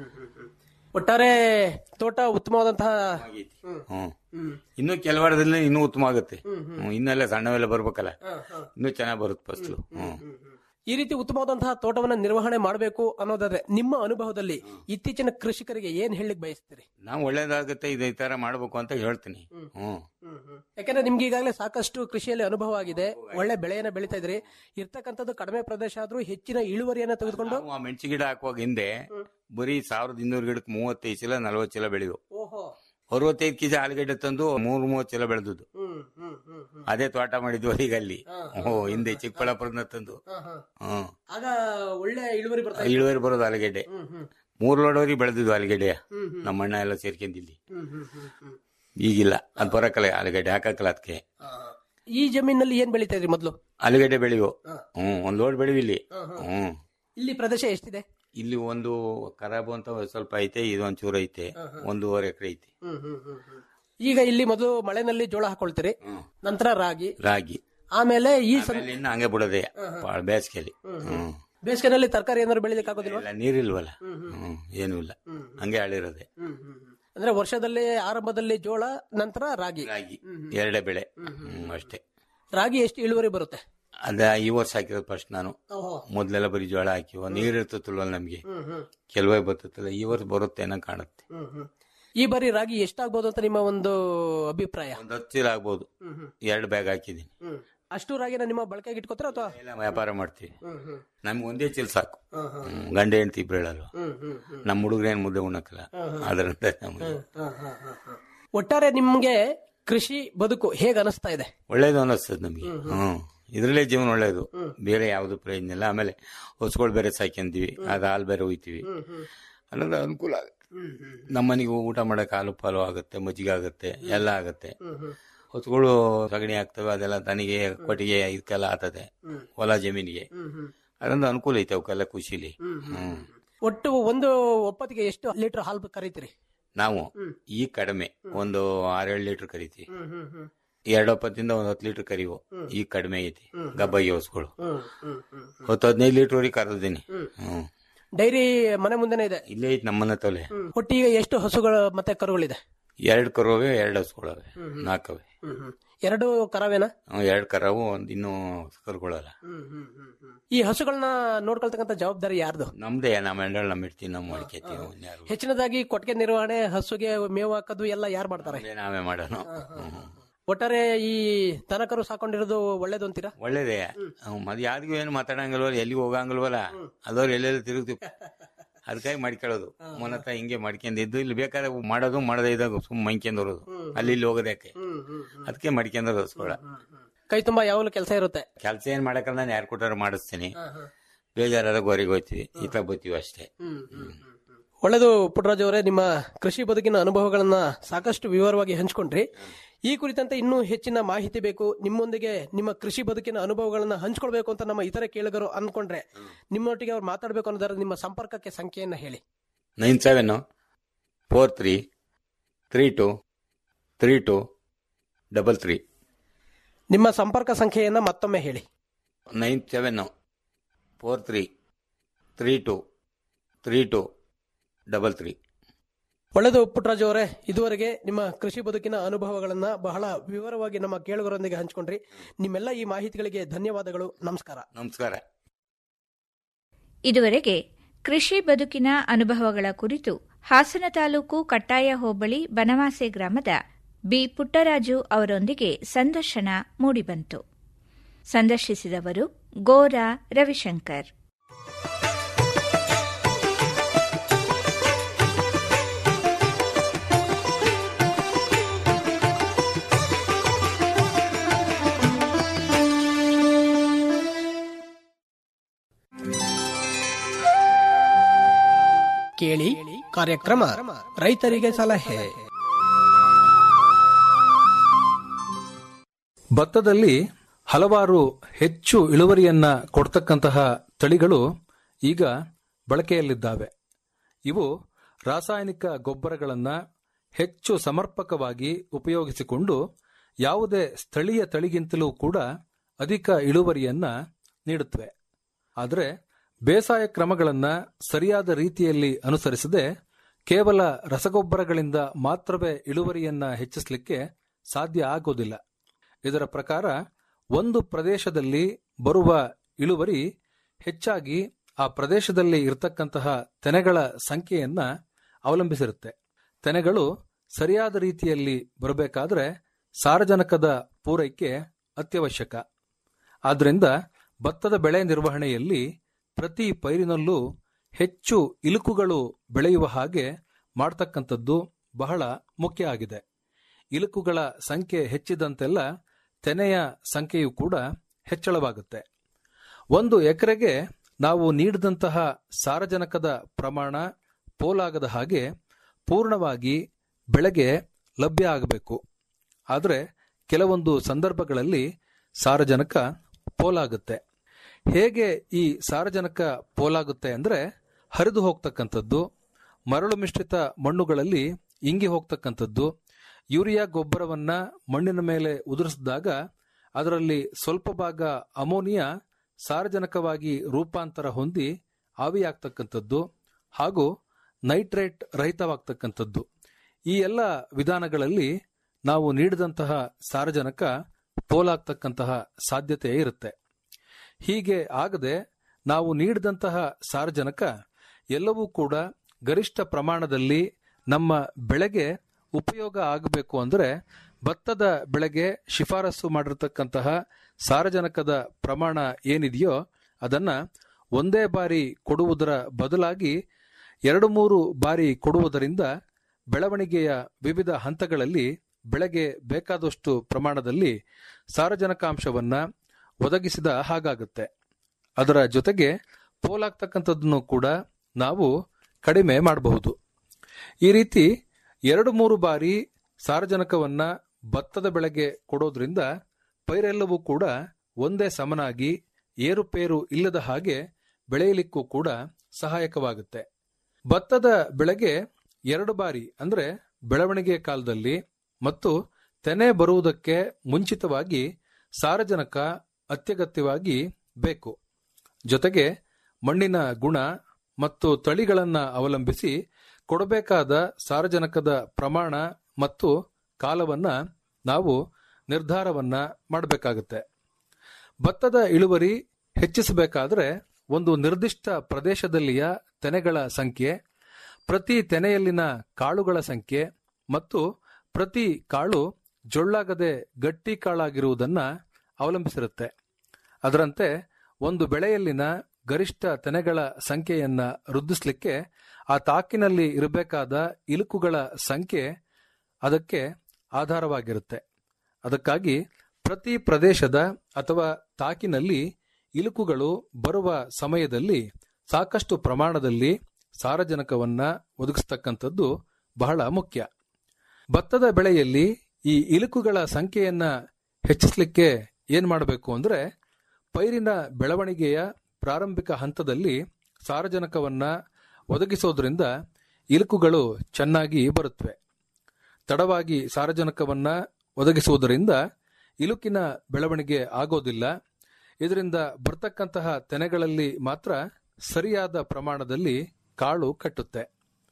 ಒಟ್ಟಾರೆ ತೋಟ ಉತ್ತಮವಾದಂತಹ ಆಗೈತಿ. ಹ್ಮ್ ಇನ್ನು ಕೆಲವಾರದಲ್ಲಿ ಇನ್ನೂ ಉತ್ತಮ ಆಗುತ್ತೆ ಹ್ಮ್ ಇನ್ನೆಲ್ಲ ಸಣ್ಣವೆಲ್ಲ ಬರ್ಬೇಕಲ್ಲ ಇನ್ನೂ ಚೆನ್ನಾಗ್ ಬರುತ್ತೆ ಫಸ್ಲು ಹ್ಮ್ ಈ ರೀತಿ ಉತ್ತಮವಾದಂತಹ ತೋಟವನ್ನ ನಿರ್ವಹಣೆ ಮಾಡಬೇಕು ಅನ್ನೋದಾದ್ರೆ ನಿಮ್ಮ ಅನುಭವದಲ್ಲಿ ಇತ್ತೀಚಿನ ಕೃಷಿಕರಿಗೆ ಏನ್ ಹೇಳಲಿಕ್ಕೆ ಬಯಸ್ತೀರಿ ನಾವು ಒಳ್ಳೇದಾಗುತ್ತೆ ಇದು ಈ ತರ ಮಾಡ್ಬೇಕು ಅಂತ ಹೇಳ್ತೀನಿ ಹ್ಮ್ ಯಾಕಂದ್ರೆ ನಿಮ್ಗೆ ಈಗಾಗಲೇ ಸಾಕಷ್ಟು ಕೃಷಿಯಲ್ಲಿ ಅನುಭವ ಆಗಿದೆ ಒಳ್ಳೆ ಬೆಳೆಯನ್ನ ಬೆಳಿತಾ ಇದ್ರಿ ಇರ್ತಕ್ಕಂಥದ್ದು ಕಡಿಮೆ ಪ್ರದೇಶ ಆದ್ರೂ ಹೆಚ್ಚಿನ ಇಳುವರಿಯನ್ನ ತೆಗೆದುಕೊಂಡು ನಾವು ಆ ಮೆಣಸಿ ಗಿಡ ಹಾಕುವಾಗ ಹಿಂದೆ ಬರೀ ಸಾವಿರದ ಇನ್ನೂರು ಗಿಡಕ್ಕೆ ಮೂವತ್ತೈದು ಚೀಲ ನಲ್ವತ್ತು ಚೀಲ ಬೆಳೆದು ಓಹೋ ಅರವತ್ತೈದು ಕೆಜಿ ಆಲೂಗಡ್ಡೆ ತಂದು ಮೂರ್ ಮೂವತ್ತು ಚೀಲ ಬೆಳೆದದ್ದು ಹ್ಮ್ ಹ್ಮ್ ಹ್ಮ್ ಹ್ಮ್ ಅದೇ ತೋಟ ಮಾಡಿದ್ವು ಈಗ ಅಲ್ಲಿ ಓ ಹಿಂದೆ ಚಿಕ್ಕಬಳ್ಳಾಪುರದಿಂದ ತಂದು ಹ್ಮ್ ಆಗ ಒಳ್ಳೆ ಇಳುವರಿ ಬರ್ತಾ ಇಳುವರಿ ಬರೋದು ಆಲೂಗಡ್ಡೆ ಮೂರ್ ಲೋಡವರೆಗೆ ಬೆಳೆದಿದ್ವು ಆಲೂಗಡ್ಡೆಯ ನಮ್ಮ ಅಣ್ಣ ಎಲ್ಲ ಸೇರ್ಕೊಂಡಿಲ್ಲಿ ಈಗಿಲ್ಲ ಅದ್ ಬರಕಲ್ಲ ಆಲೂಗಡ್ಡೆ ಹಾಕಕ್ಕಲ್ಲ ಅದಕ್ಕೆ ಈ ಜಮೀನಲ್ಲಿ ಏನ್ ಬೆಳಿತಾ ಇದ್ರಿ ಮೊದ್ಲು ಆಲೂಗಡ್ಡೆ ಬೆಳೆಯುವು ಹ್ಮ್ ಒಂದ್ ಲೋಡ್ ಬೆಳೆವು ಇಲ್ಲಿ ಹ್ಮ್ ಇಲ್ಲಿ ಪ್ರದೇಶ ಎಷ್ಟಿದೆ ಇಲ್ಲಿ ಒಂದು ಖರಾಬು ಅಂತ ಒಂದ್ ಸ್ವಲ್ಪ ಐತೆ ಇದು ಒಂದ್ ಚೂರು ಐತೆ ಒಂದೂವರೆ ಎಕರೆ ಐತೆ ಈಗ ಇಲ್ಲಿ ಮೊದಲು ಮಳೆನಲ್ಲಿ ಜೋಳ ಹಾಕೊಳ್ತೀರಿ ನಂತರ ರಾಗಿ ರಾಗಿ ಆಮೇಲೆ ಈ ಸ- ಆಮೇಲೆ ಇನ್ನು ಹಂಗೆ ಬಿಡೋದೆ ಬಾಳ ಬೇಸಿಗೆಲಿ ಹ್ಮ್ ಬೇಸಿಗೆನಲ್ಲಿ ತರಕಾರಿ ಏನಾದ್ರು ಬೆಳಿಲಿಕ್ಕೆ ಆಗೋದಿಲ್ವಾ ಇಲ್ಲ ನೀರಿಲ್ವಲ್ಲ ಹ್ಮ್ ಏನೂ ಇಲ್ಲ ಹಂಗೆ ಆಳಿರೋದೆ ಅಂದ್ರೆ ವರ್ಷದಲ್ಲಿ ಆರಂಭದಲ್ಲಿ ಜೋಳ ನಂತರ ರಾಗಿ ರಾಗಿ ಎರಡೇ ಬೆಳೆ ಹ್ಮ್ ಅಷ್ಟೇ ರಾಗಿ ಎಷ್ಟು ಇಳುವರಿ ಬರುತ್ತೆ ಅದ ಈ ವರ್ಷ ಹಾಕಿರೋದು ಫಸ್ಟ್ ನಾನು ಮೊದ್ಲೆಲ್ಲ ಬರೀ ಜೋಳ ಹಾಕಿವ ನೀರ್ ಇರ್ತದಲ್ವ ನಮ್ಗೆ ಕೆಲವೇ ಬರ್ತದಲ್ಲ ಈ ವರ್ಷ ಬರುತ್ತೆ ಅನ್ನೋ ಕಾಣುತ್ತೆ ಈ ಬಾರಿ ರಾಗಿ ಎಷ್ಟಾಗ್ಬೋದು ಅಂತ ನಿಮ್ಮ ಒಂದು ಅಭಿಪ್ರಾಯ ಒಂದ್ ಹತ್ತು ಚೀಲ ಆಗ್ಬೋದು ಎರಡು ಬ್ಯಾಗ್ ಹಾಕಿದೀನಿ ಅಷ್ಟು ರಾಗಿನ ನಿಮ್ಮ ಬಳಕೆಗೆ ಇಟ್ಕೋತೀರಾ ಅಥವಾ ಎಲ್ಲ ವ್ಯಾಪಾರ ಮಾಡ್ತೀವಿ ನಮ್ಗೆ ಒಂದೇ ಚೀಲ ಸಾಕು ಹ್ಮ್. ಗಂಡ ಹೆಂಡತಿ ಇಬ್ರು ಹೇಳಲ್ವ ನಮ್ಮ ಹುಡುಗರೇನ್ ಮುದ್ದೆ ಉಣ್ಣಕ್ಕಲ್ಲ ಅದರಿಂದ ನಮ್ಗೆ ಒಟ್ಟಾರೆ ನಿಮ್ಗೆ ಕೃಷಿ ಬದುಕು ಹೇಗ್ ಅನಿಸ್ತಾ ಇದೆ ಒಳ್ಳೇದು ಅನ್ನಿಸ್ತದೆ ನಮ್ಗೆ ಹ್ಮ್ ಇದ್ರಲ್ಲೇ ಜೀವನ ಒಳ್ಳೇದು ಬೇರೆ ಯಾವ್ದು ಪ್ರಯೋಜನ ಇಲ್ಲ ಆಮೇಲೆ ಹೊಸ್ಗಳು ಬೇರೆ ಸಾಕ್ಯಂತೀವಿ ಅದ ಹಾಲು ಬೇರೆ ಹೋಯ್ತೀವಿ ಅನ್ನೋದು ಅನುಕೂಲ ಆಗುತ್ತೆ ನಮ್ಮನಿಗೆ ಊಟ ಮಾಡಕ್ ಹಾಲು ಪಾಲು ಆಗುತ್ತೆ ಮಜ್ಜಿಗೆ ಆಗುತ್ತೆ ಎಲ್ಲ ಆಗುತ್ತೆ ಹೊಸ್ಗಳು ಸಗಣಿ ಆಗ್ತವೆ ಅದೆಲ್ಲ ತನಿಗೆ ಕೊಟ್ಟಿಗೆ ಇದಕ್ಕೆಲ್ಲ ಆತದೆ ಹೊಲ ಜಮೀನಿಗೆ ಅದೊಂದು ಅನುಕೂಲ ಐತೆ ಅವಕ್ಕೆಲ್ಲ ಖುಷಿಲಿ ಹ್ಮ್ ಒಟ್ಟು ಒಂದು ಒಪ್ಪತ್ತಿಗೆ ಎಷ್ಟು ಲೀಟರ್ ಹಾಲು ಕರೀತೀರಿ ನಾವು ಈ ಕಡಿಮೆ ಒಂದು ಆರೇಳು ಲೀಟರ್ ಕರಿತೀವಿ ಎರಡು ಒಪ್ಪತ್ತಿಂದ ಒಂದ್ ಹತ್ತು ಲೀಟರ್ ಕರಿವು ಈಗ ಕಡಿಮೆ ಐತಿ ಗಬ್ಬಾಗಿ ಹೊಸ್ಗಳು ಹತ್ತು ಹದಿನೈದು ಲೀಟರ್ ವರೆಗೆ ಕರೆದಿನಿ ಹ್ಮ್ ಡೈರಿ ಮನೆ ಮುಂದೆನೆ ಇದೆ ಇಲ್ಲೇ ಐತಿ ನಮ್ಮನೆ ತಲೆ ಒಟ್ಟಿಗೆ ಎಷ್ಟು ಹಸುಗಳು ಮತ್ತೆ ಕರುಗಳಿದೆ ಎರಡು ಕರುವೆ ಎರಡು ಹಸ್ಕೊಳವೆ ನಾಲ್ಕವೆ ಎರಡು ಕರಾವೇನ ಎರಡು ಕರಾವು ಒಂದ್ ಇನ್ನೂ ಕರುಗಳಲ್ಲ ಈ ಹಸುಗಳನ್ನ ನೋಡ್ಕೊಳ್ತಕ್ಕಂಥ ಜವಾಬ್ದಾರಿ ಯಾರ್ದು ನಮ್ದೇ ನಮ್ಮ ಹೆಂಡಲ್ ನಮ್ಮ ಇಡ್ತೀವಿ ನಮ್ಮ ಮಾಡ್ಕೊತೀವಿ ಇನ್ಯಾರು ಹೆಚ್ಚಿನದಾಗಿ ಕೊಟ್ಟಿಗೆ ನಿರ್ವಹಣೆ ಹಸುಗೆ ಮೇವು ಹಾಕೋದು ಎಲ್ಲ ಯಾರು ಮಾಡ್ತಾರೆ ನಮ್ದೇ ನಾವೇ ಮಾಡೋಣ ಹ್ಮ್. ಒಟ್ಟಾರೆ ಈ ದನಕರು ಸಾಕೊಂಡಿರೋದು ಒಳ್ಳೇದು ಅಂತೀರಾ ಒಳ್ಳೇದೇ ಮದ್ ಯಾರಿಗೂ ಏನು ಮಾತಾಡಂಗಿಲ್ವಲ್ಲ ಎಲ್ಲಿಗೂ ಹೋಗಂಗಿಲ್ವಲ್ಲ ಅದವ್ರು ಎಲ್ಲೆಲ್ಲ ತಿರುಗ್ತೀವಿ ಅದಕ್ಕಾಗಿ ಮಾಡ್ಕೊಳ್ಳೋದು ಮೊನ್ನತ್ತ ಹಿಂಗೆ ಮಾಡ್ಕೊಂಡಿದ್ದು ಇಲ್ಲಿ ಬೇಕಾದ್ರೆ ಮಾಡೋದು ಮಾಡದೇ ಇದ್ದಾಗ ಸುಮ್ ಮಂಕ್ಯಂದರೋದು ಅಲ್ಲಿ ಇಲ್ಲಿ ಹೋಗೋದಕ್ಕೆ ಅದಕ್ಕೆ ಮಾಡ್ಕೊಂಡ್ರೆ ಹಸ್ಕೊಳ ಕೈ ತುಂಬಾ ಯಾವಾಗಲೂ ಕೆಲಸ ಇರುತ್ತೆ ಕೆಲಸ ಏನ್ ಮಾಡಕ್ಕಲ್ಲ ನಾನು ಯಾರು ಕೊಟ್ಟಾರ ಮಾಡಿಸ್ತೀನಿ ಬೇಜಾರಾದ ಗೋರಿಗೆ ಹೋಗ್ತೀವಿ ಇತ್ತ ಬರ್ತೀವಿ ಅಷ್ಟೇ ಒಳ್ಳೆದು ಪುಟ್ಟರಾಜ್ ಅವರೇ ನಿಮ್ಮ ಕೃಷಿ ಬದುಕಿನ ಅನುಭವಗಳನ್ನ ಸಾಕಷ್ಟು ವಿವರವಾಗಿ ಹಂಚ್ಕೊಂಡ್ರಿ ಈ ಕುರಿತಂತೆ ಇನ್ನೂ ಹೆಚ್ಚಿನ ಮಾಹಿತಿ ಬೇಕು ನಿಮ್ಮೊಂದಿಗೆ ನಿಮ್ಮ ಕೃಷಿ ಬದುಕಿನ ಅನುಭವಗಳನ್ನ ಹಂಚ್ಕೊಳ್ಬೇಕು ಅಂತ ನಮ್ಮ ಇತರ ಕೇಳುಗರು ಅನ್ಕೊಂಡ್ರೆ ನಿಮ್ಮೊಟ್ಟಿಗೆ ಅವ್ರು ಮಾತಾಡಬೇಕು ಅನ್ನೋದರ ನಿಮ್ಮ ಸಂಪರ್ಕಕ್ಕೆ ಸಂಖ್ಯೆಯನ್ನ ಹೇಳಿ nine seven four three three two three two double three ನಿಮ್ಮ ಸಂಪರ್ಕ ಸಂಖ್ಯೆಯನ್ನ ಮತ್ತೊಮ್ಮೆ ಹೇಳಿ nine seven four three three two three two double three ಒಳ್ಳೆದು ಪುಟ್ಟರಾಜು ಅವರೇ ಇದುವರೆಗೆ ನಿಮ್ಮ ಕೃಷಿ ಬದುಕಿನ ಅನುಭವಗಳನ್ನ ಬಹಳ ವಿವರವಾಗಿ ನಮ್ಮ ಕೇಳುಗರೊಂದಿಗೆ ಹಂಚ್ಕೊಂಡ್ರಿ ನಿಮ್ಮೆಲ್ಲ ಈ ಮಾಹಿತಿಗಳಿಗೆ ಧನ್ಯವಾದಗಳು ನಮಸ್ಕಾರ ನಮಸ್ಕಾರ ಇದುವರೆಗೆ ಕೃಷಿ ಬದುಕಿನ ಅನುಭವಗಳ ಕುರಿತು ಹಾಸನ ತಾಲೂಕು ಕಟ್ಟಾಯ ಹೋಬಳಿ ಬನವಾಸೆ ಗ್ರಾಮದ ಬಿ ಪುಟ್ಟರಾಜು ಅವರೊಂದಿಗೆ ಸಂದರ್ಶನ ಮೂಡಿಬಂತು ಸಂದರ್ಶಿಸಿದವರು ಗೋರಾ ರವಿಶಂಕರ್ ಕೇಳಿ ಕಾರ್ಯಕ್ರಮ ರೈತರಿಗೆ ಸಲಹೆ ಭತ್ತದಲ್ಲಿ ಹಲವಾರು ಹೆಚ್ಚು ಇಳುವರಿಯನ್ನ ಕೊಡ್ತಕ್ಕಂತಹ ತಳಿಗಳು ಈಗ ಬಳಕೆಯಲ್ಲಿದ್ದಾವೆ ಇವು ರಾಸಾಯನಿಕ ಗೊಬ್ಬರಗಳನ್ನ ಹೆಚ್ಚು ಸಮರ್ಪಕವಾಗಿ ಉಪಯೋಗಿಸಿಕೊಂಡು ಯಾವುದೇ ಸ್ಥಳೀಯ ತಳಿಗಿಂತಲೂ ಕೂಡ ಅಧಿಕ ಇಳುವರಿಯನ್ನ ನೀಡುತ್ತವೆ ಆದರೆ ಬೇಸಾಯ ಕ್ರಮಗಳನ್ನ ಸರಿಯಾದ ರೀತಿಯಲ್ಲಿ ಅನುಸರಿಸದೆ ಕೇವಲ ರಸಗೊಬ್ಬರಗಳಿಂದ ಮಾತ್ರವೇ ಇಳುವರಿಯನ್ನ ಹೆಚ್ಚಿಸಲಿಕ್ಕೆ ಸಾಧ್ಯ ಆಗೋದಿಲ್ಲ ಇದರ ಪ್ರಕಾರ ಒಂದು ಪ್ರದೇಶದಲ್ಲಿ ಬರುವ ಇಳುವರಿ ಹೆಚ್ಚಾಗಿ ಆ ಪ್ರದೇಶದಲ್ಲಿ ಇರತಕ್ಕಂತಹ ತೆನೆಗಳ ಸಂಖ್ಯೆಯನ್ನ ಅವಲಂಬಿಸಿರುತ್ತೆ ತೆನೆಗಳು ಸರಿಯಾದ ರೀತಿಯಲ್ಲಿ ಬರಬೇಕಾದ್ರೆ ಸಾರಜನಕದ ಪೂರೈಕೆ ಅತ್ಯವಶ್ಯಕ ಆದ್ದರಿಂದ ಭತ್ತದ ಬೆಳೆ ನಿರ್ವಹಣೆಯಲ್ಲಿ ಪ್ರತಿ ಪೈರಿನಲ್ಲೂ ಹೆಚ್ಚು ಇಲುಕುಗಳು ಬೆಳೆಯುವ ಹಾಗೆ ಮಾಡತಕ್ಕಂಥದ್ದು ಬಹಳ ಮುಖ್ಯ ಆಗಿದೆ ಇಲುಕುಗಳ ಸಂಖ್ಯೆ ಹೆಚ್ಚಿದಂತೆಲ್ಲ ತೆನೆಯ ಸಂಖ್ಯೆಯು ಕೂಡ ಹೆಚ್ಚಳವಾಗುತ್ತೆ ಒಂದು ಎಕರೆಗೆ ನಾವು ನೀಡಿದಂತಹ ಸಾರಜನಕದ ಪ್ರಮಾಣ ಪೋಲಾಗದ ಹಾಗೆ ಪೂರ್ಣವಾಗಿ ಬೆಳೆಗೆ ಲಭ್ಯ ಆಗಬೇಕು ಆದರೆ ಕೆಲವೊಂದು ಸಂದರ್ಭಗಳಲ್ಲಿ ಸಾರಜನಕ ಪೋಲಾಗುತ್ತೆ ಹೇಗೆ ಈ ಸಾರಜನಕ ಪೋಲಾಗುತ್ತೆ ಅಂದರೆ ಹರಿದು ಹೋಗ್ತಕ್ಕಂಥದ್ದು ಮರಳು ಮಿಶ್ರಿತ ಮಣ್ಣುಗಳಲ್ಲಿ ಇಂಗಿ ಹೋಗ್ತಕ್ಕಂಥದ್ದು ಯೂರಿಯಾ ಗೊಬ್ಬರವನ್ನ ಮಣ್ಣಿನ ಮೇಲೆ ಉದುರಿಸಿದಾಗ ಅದರಲ್ಲಿ ಸ್ವಲ್ಪ ಭಾಗ ಅಮೋನಿಯಾ ಸಾರಜನಕವಾಗಿ ರೂಪಾಂತರ ಹೊಂದಿ ಆವಿಯಾಗ್ತಕ್ಕಂಥದ್ದು ಹಾಗೂ ನೈಟ್ರೇಟ್ ರಹಿತವಾಗ್ತಕ್ಕಂಥದ್ದು ಈ ಎಲ್ಲ ವಿಧಾನಗಳಲ್ಲಿ ನಾವು ನೀಡಿದಂತಹ ಸಾರಜನಕ ಪೋಲಾಗ್ತಕ್ಕಂತಹ ಸಾಧ್ಯತೆ ಇರುತ್ತೆ ಹೀಗೆ ಆಗದೆ ನಾವು ನೀಡಿದಂತಹ ಸಾರಜನಕ ಎಲ್ಲವೂ ಕೂಡ ಗರಿಷ್ಠ ಪ್ರಮಾಣದಲ್ಲಿ ನಮ್ಮ ಬೆಳೆಗೆ ಉಪಯೋಗ ಆಗಬೇಕು ಅಂದರೆ ಭತ್ತದ ಬೆಳೆಗೆ ಶಿಫಾರಸು ಮಾಡಿರತಕ್ಕಂತಹ ಸಾರಜನಕದ ಪ್ರಮಾಣ ಏನಿದೆಯೋ ಅದನ್ನ ಒಂದೇ ಬಾರಿ ಕೊಡುವುದರ ಬದಲಾಗಿ ಎರಡು ಮೂರು ಬಾರಿ ಕೊಡುವುದರಿಂದ ಬೆಳವಣಿಗೆಯ ವಿವಿಧ ಹಂತಗಳಲ್ಲಿ ಬೆಳೆಗೆ ಬೇಕಾದಷ್ಟು ಪ್ರಮಾಣದಲ್ಲಿ ಸಾರಜನಕಾಂಶವನ್ನ ಒದಗಿಸಿದ ಹಾಗಾಗುತ್ತೆ ಅದರ ಜೊತೆಗೆ ಪೋಲಾಗ್ತಕ್ಕಂಥದ್ದನ್ನು ಕೂಡ ನಾವು ಕಡಿಮೆ ಮಾಡಬಹುದು ಈ ರೀತಿ ಎರಡು ಮೂರು ಬಾರಿ ಸಾರಜನಕವನ್ನ ಭತ್ತದ ಬೆಳೆಗೆ ಕೊಡೋದ್ರಿಂದ ಪೈರೆಲ್ಲವೂ ಕೂಡ ಒಂದೇ ಸಮನಾಗಿ ಏರುಪೇರು ಇಲ್ಲದ ಹಾಗೆ ಬೆಳೆಯಲಿಕ್ಕೂ ಕೂಡ ಸಹಾಯಕವಾಗುತ್ತೆ ಭತ್ತದ ಬೆಳೆಗೆ ಎರಡು ಬಾರಿ ಅಂದ್ರೆ ಬೆಳವಣಿಗೆ ಕಾಲದಲ್ಲಿ ಮತ್ತು ತೆನೆ ಬರುವುದಕ್ಕೆ ಮುಂಚಿತವಾಗಿ ಸಾರಜನಕ ಅತ್ಯಗತ್ಯವಾಗಿ ಬೇಕು ಜೊತೆಗೆ ಮಣ್ಣಿನ ಗುಣ ಮತ್ತು ತಳಿಗಳನ್ನ ಅವಲಂಬಿಸಿ ಕೊಡಬೇಕಾದ ಸಾರಜನಕದ ಪ್ರಮಾಣ ಮತ್ತು ಕಾಲವನ್ನ ನಾವು ನಿರ್ಧಾರವನ್ನ ಮಾಡಬೇಕಾಗುತ್ತೆ ಭತ್ತದ ಇಳುವರಿ ಹೆಚ್ಚಿಸಬೇಕಾದ್ರೆ ಒಂದು ನಿರ್ದಿಷ್ಟ ಪ್ರದೇಶದಲ್ಲಿಯ ತೆನೆಗಳ ಸಂಖ್ಯೆ ಪ್ರತಿ ತೆನೆಯಲ್ಲಿನ ಕಾಳುಗಳ ಸಂಖ್ಯೆ ಮತ್ತು ಪ್ರತಿ ಕಾಳು ಜೊಳ್ಳಾಗದೆ ಗಟ್ಟಿ ಕಾಳಾಗಿರುವುದನ್ನ ಅವಲಂಬಿಸಿರುತ್ತೆ ಅದರಂತೆ ಒಂದು ಬೆಳೆಯಲ್ಲಿನ ಗರಿಷ್ಠ ತೆನೆಗಳ ಸಂಖ್ಯೆಯನ್ನ ವೃದ್ಧಿಸಲಿಕ್ಕೆ ಆ ತಾಕಿನಲ್ಲಿ ಇರಬೇಕಾದ ಇಲುಕುಗಳ ಸಂಖ್ಯೆ ಅದಕ್ಕೆ ಆಧಾರವಾಗಿರುತ್ತೆ ಅದಕ್ಕಾಗಿ ಪ್ರತಿ ಪ್ರದೇಶದ ಅಥವಾ ತಾಕಿನಲ್ಲಿ ಇಲುಕುಗಳು ಬರುವ ಸಮಯದಲ್ಲಿ ಸಾಕಷ್ಟು ಪ್ರಮಾಣದಲ್ಲಿ ಸಾರಜನಕವನ್ನ ಒದಗಿಸ್ತಕ್ಕಂಥದ್ದು ಬಹಳ ಮುಖ್ಯ ಭತ್ತದ ಬೆಳೆಯಲ್ಲಿ ಈ ಇಲುಕುಗಳ ಸಂಖ್ಯೆಯನ್ನ ಹೆಚ್ಚಿಸಲಿಕ್ಕೆ ಏನ್ ಮಾಡಬೇಕು ಅಂದ್ರೆ ಪೈರಿನ ಬೆಳವಣಿಗೆಯ ಪ್ರಾರಂಭಿಕ ಹಂತದಲ್ಲಿ ಸಾರಜನಕವನ್ನ ಒದಗಿಸೋದ್ರಿಂದ ಇಲುಕುಗಳು ಚೆನ್ನಾಗಿ ಬರುತ್ತವೆ ತಡವಾಗಿ ಸಾರಜನಕವನ್ನ ಒದಗಿಸುವುದರಿಂದ ಇಲುಕಿನ ಬೆಳವಣಿಗೆ ಆಗೋದಿಲ್ಲ ಇದರಿಂದ ಬರ್ತಕ್ಕಂತಹ ತೆನೆಗಳಲ್ಲಿ ಮಾತ್ರ ಸರಿಯಾದ ಪ್ರಮಾಣದಲ್ಲಿ ಕಾಳು ಕಟ್ಟುತ್ತೆ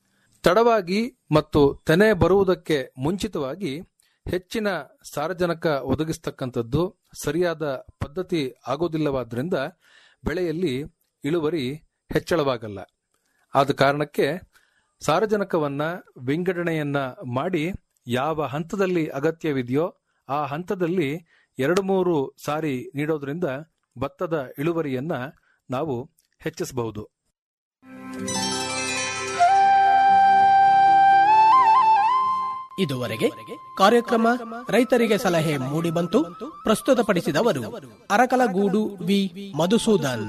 ತಡವಾಗಿ ಮತ್ತು ತೆನೆ ಬರುವುದಕ್ಕೆ ಮುಂಚಿತವಾಗಿ ಹೆಚ್ಚಿನ ಸಾರಜನಕ ಒದಗಿಸ್ತಕ್ಕಂಥದ್ದು ಸರಿಯಾದ ಪದ್ಧತಿ ಆಗೋದಿಲ್ಲವಾದ್ರಿಂದ ಬೆಳೆಯಲ್ಲಿ ಇಳುವರಿ ಹೆಚ್ಚಳವಾಗಲ್ಲ ಆದ ಕಾರಣಕ್ಕೆ ಸಾರಜನಕವನ್ನ ವಿಂಗಡಣೆಯನ್ನ ಮಾಡಿ ಯಾವ ಹಂತದಲ್ಲಿ ಅಗತ್ಯವಿದೆಯೋ ಆ ಹಂತದಲ್ಲಿ ಎರಡು ಮೂರು ಸಾರಿ ನೀಡೋದ್ರಿಂದ ಭತ್ತದ ಇಳುವರಿಯನ್ನ ನಾವು ಹೆಚ್ಚಿಸಬಹುದು ಇದುವರೆಗೆ ಕಾರ್ಯಕ್ರಮ ರೈತರಿಗೆ ಸಲಹೆ ಮೂಡಿಬಂತು ಪ್ರಸ್ತುತಪಡಿಸಿದವರು ಅರಕಲಗೂಡು ವಿ ಮಧುಸೂದನ್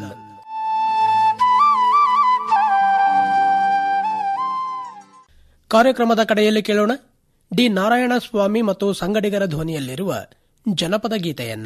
ಕಾರ್ಯಕ್ರಮದ ಕಡೆಯಲ್ಲಿ ಕೇಳೋಣ ಡಿ ನಾರಾಯಣ ಸ್ವಾಮಿ ಮತ್ತು ಸಂಗಡಿಗರ ಧ್ವನಿಯಲ್ಲಿರುವ ಜನಪದ ಗೀತೆಯನ್ನ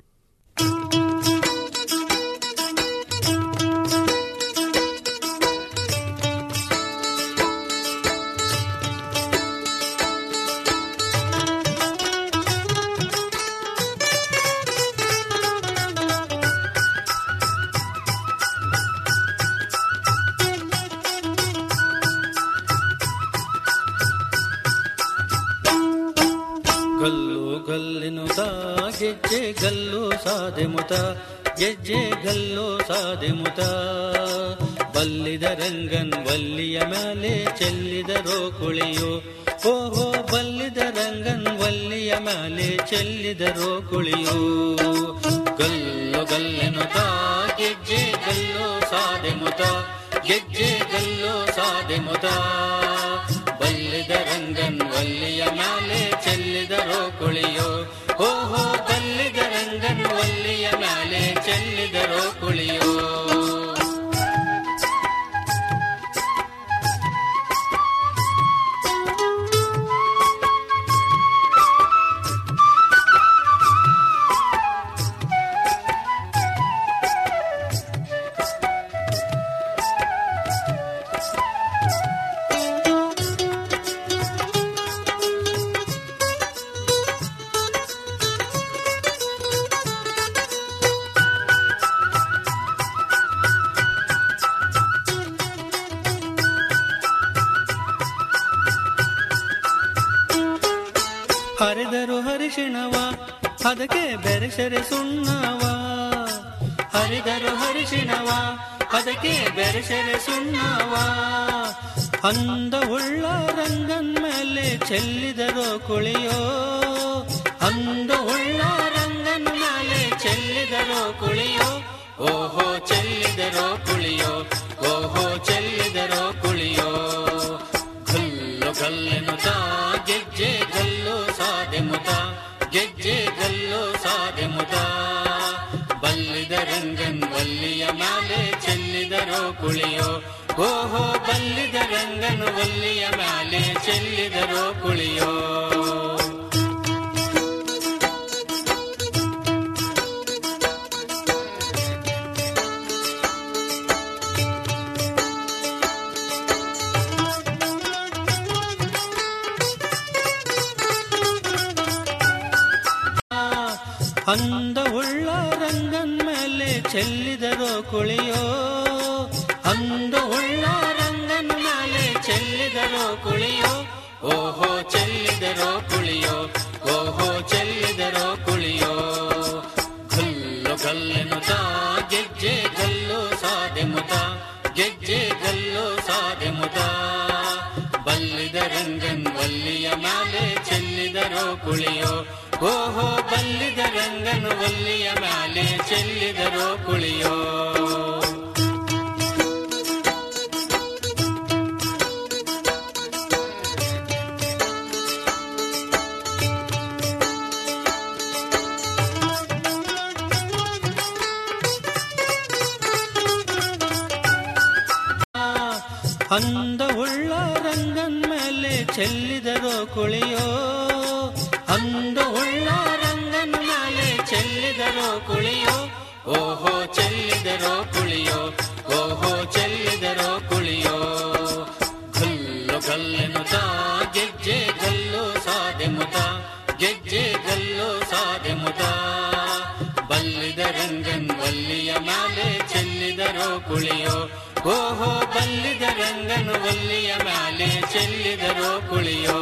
ಗಲ್ಲು ಗಲ್ಲಿನುತ ಗೆಜ್ಜೆ ಗಲ್ಲು ಸಾದೆ ಮುತ ಗೆಜ್ಜೆ ಗಲ್ಲು ಸಾದೆ ಮುತ ಬಲ್ಲಿದ ರಂಗನ್ ವಲ್ಲಿಯ ಮೇಲೆ ಚೆಲ್ಲಿದರೋ ಕುಳಿಯೋ ಓಹೋ ಬಲ್ಲಿದ ರಂಗನ್ ವಲ್ಲಿಯ ಮೇಲೆ ಚೆಲ್ಲಿದರೋ ಕುಳಿಯೋ ಗಲ್ಲು ಗಲ್ಲಿನುತ ಗೆಜ್ಜೆ ಗಲ್ಲು ಸಾದೆ ಮುತ ಗೆಜ್ಜೆ ಗಲ್ಲು ಸಾದೆ ಮುತ ಬಲ್ಲಿದ ರಂಗನ್ ವಲ್ಲಿಯ ಮ್ಯಾಲೆ ಚೆಲ್ಲಿದರೋ ಕುಳಿಯೋ ಓಹೋ ಬಲ್ಲಿದ ರಂಗನ್ ವಲ್ಲಿಯ ಮ್ಯಾಲೆ ಚೆಲ್ಲಿದರೋ ಕುಳಿಯೋ ಅದಕ್ಕೆ ಬೆರೆಸರೆ ಸುಣ್ಣವ ಹರಿದರು ಹರಿಶಿಣವ ಅದಕ್ಕೆ ಬೆರೆಸರೆ ಸುಣ್ಣವ ಅಂದವುಳ್ಳ ರಂಗನ್ ಮೇಲೆ ಚೆಲ್ಲಿದರೋ ಕುಳಿಯೋ ಅಂದವುಳ್ಳ ರಂಗನ್ ಮೇಲೆ ಚೆಲ್ಲಿದರೋ ಕುಳಿಯೋ ಓಹೋ ಚೆಲ್ಲಿದರೋ ಕುಳಿಯೋ ಓಹೋ ಚೆಲ್ಲಿದರೋ ಕುಳಿಯೋ ಗಲ್ಲು ಗಲ್ಲೆನುತ ಗೆಜ್ಜೆ ಗಲ್ಲು ಸಾದೆ ಮುತ ಗೆಜ್ಜೆ ಗಲ್ಲು ಸಾದೆ ಮುತ ಬಲ್ಲಿದ ರಂಗನ್ ವಲ್ಲಿಯ ಮ್ಯಾಲೆ ಚೆಲ್ಲಿದರೋ ಕುಳಿಯೋ ಓಹೋ ಬಲ್ಲಿದ ರಂಗನ್ ವಲ್ಲಿಯ ಮ್ಯಾಲೆ ಚೆಲ್ಲಿದರೋ ಕುಳಿಯೋ ಅಂದವುಳ್ಳ ರಂಗನ್ ಮೇಲೆ ಚೆಲ್ಲಿದರೋ ಕುಳಿಯೋ ಅಂದವುಳ್ಳ ರಂಗನ್ ಮೇಲೆ ಚೆಲ್ಲಿದರೋ ಕುಳಿಯೋ ಓಹೋ ಚೆಲ್ಲಿದರೋ ಕುಳಿಯೋ ಓಹೋ ಚೆಲ್ಲಿದರೋ ಕುಳಿಯೋ ಗಲ್ಲು ಗಲ್ಲೆನುತ ಗೆಜ್ಜೆ ಗಲ್ಲು ಸಾದೆ ಮುತ ಗೆಜ್ಜೆ ಗಲ್ಲು ಸಾದೆ ಮುತ ಬಲ್ಲಿದ ರಂಗನ್ ವಲ್ಲಿಯ ಮ್ಯಾಲೆ ಚೆಲ್ಲಿದರೋ ಕುಳಿಯೋ ಓಹೋ ಬಲ್ಲಿದ ರಂಗನ್ ವಲ್ಲಿಯ ಮ್ಯಾಲೆ ಚೆಲ್ಲಿದರೋ ಕುಳಿಯೋ ಅಂದವುಳ್ಳ ರಂಗನ್ ಮೇಲೆ ಚೆಲ್ಲಿದರೋ ಕುಳಿಯೋ ಅಂದವುಳ್ಳ ರಂಗನ್ ಮೇಲೆ ಚೆಲ್ಲಿದರೋ ಕುಳಿಯೋ ಓಹೋ ಚೆಲ್ಲಿದರೋ ಕುಳಿಯೋ ಓಹೋ ಚೆಲ್ಲಿದರೋ ಕುಳಿಯೋ ಗಲ್ಲು ಗಲ್ಲೆನುತ ಗೆಜ್ಜೆ ಗಲ್ಲು ಸಾದೆ ಮುತ ಗೆಜ್ಜೆ ಗಲ್ಲು ಸಾದೆ ಮುತ ಬಲ್ಲಿದ ರಂಗನ್ ವಲ್ಲಿಯ ಮ್ಯಾಲೆ ಚೆಲ್ಲಿದರೋ ಕುಳಿಯೋ ಓಹೋ ಬಲ್ಲಿದ ರಂಗನ್ ವಲ್ಲಿಯ ಮ್ಯಾಲೆ ಚೆಲ್ಲಿದರೋ ಕುಳಿಯೋ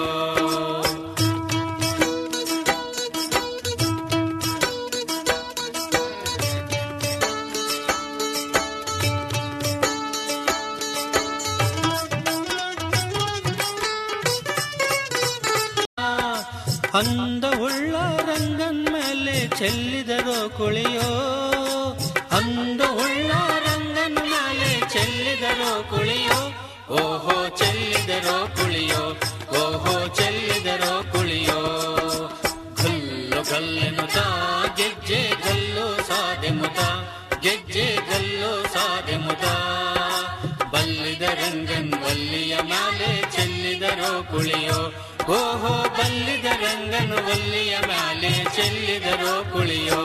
ಅಂದವುಳ್ಳ ರಂಗನ್ ಮೇಲೆ ಚೆಲ್ಲಿದರೋ ಕುಳಿಯೋ ಅಂದವುಳ್ಳ ರಂಗನ್ ಮೇಲೆ ಚೆಲ್ಲಿದರೋ ಕುಳಿಯೋ ಓಹೋ ಚೆಲ್ಲಿದರೋ ಕುಳಿಯೋ ಓಹೋ ಚೆಲ್ಲಿದರೋ ಕುಳಿಯೋ ಗಲ್ಲು ಗಲ್ಲೆನುತ ಗೆಜ್ಜೆ ಗಲ್ಲು ಸಾದೆ ಮುತ ಗೆಜ್ಜೆ ಗಲ್ಲು ಸಾದೆ ಮುತ ಬಲ್ಲಿದ ರಂಗನ್ ವಲ್ಲಿಯ ಮ್ಯಾಲೆ ಚೆಲ್ಲಿದರೋ ಕುಳಿಯೋ ಓಹೋ ಬಲ್ಲಿದ ರಂಗನ್ ವಲ್ಲಿಯ ಮ್ಯಾಲೆ ಚೆಲ್ಲಿದರೋ ಕುಳಿಯೋ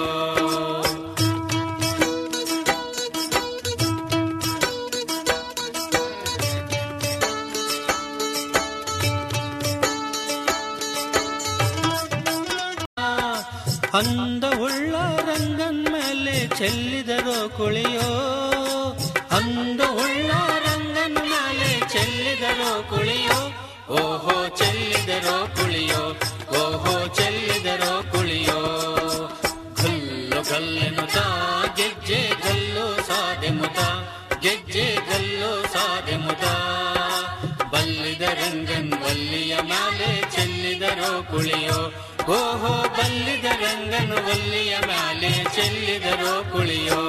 ಅಂದವುಳ್ಳ ರಂಗನ್ ಮೇಲೆ ಚೆಲ್ಲಿದರೋ ಕುಳಿಯೋ ಅಂದವುಳ್ಳ ರಂಗನ್ ಮೇಲೆ ಚೆಲ್ಲಿದರೋ ಕುಳಿಯೋ ಓಹೋ ಚೆಲ್ಲಿದರೋ ಕುಳಿಯೋ ಓಹೋ ಚೆಲ್ಲಿದರೋ ಕುಳಿಯೋ ಗಲ್ಲು ಗಲ್ಲೆನುತ ಗೆಜ್ಜೆ ಗಲ್ಲು ಸಾದೆ ಮುತ ಗೆಜ್ಜೆ ಗಲ್ಲು ಸಾದೆ ಮುತ ಬಲ್ಲಿದ ರಂಗನ್ ವಲ್ಲಿಯ ಮ್ಯಾಲೆ ಚೆಲ್ಲಿದರೋ ಕುಳಿಯೋ ಓಹೋ ಬಲ್ಲಿದ ರಂಗನ್ ವಲ್ಲಿಯ ಮ್ಯಾಲೆ ಚೆಲ್ಲಿದರೋ ಕುಳಿಯೋ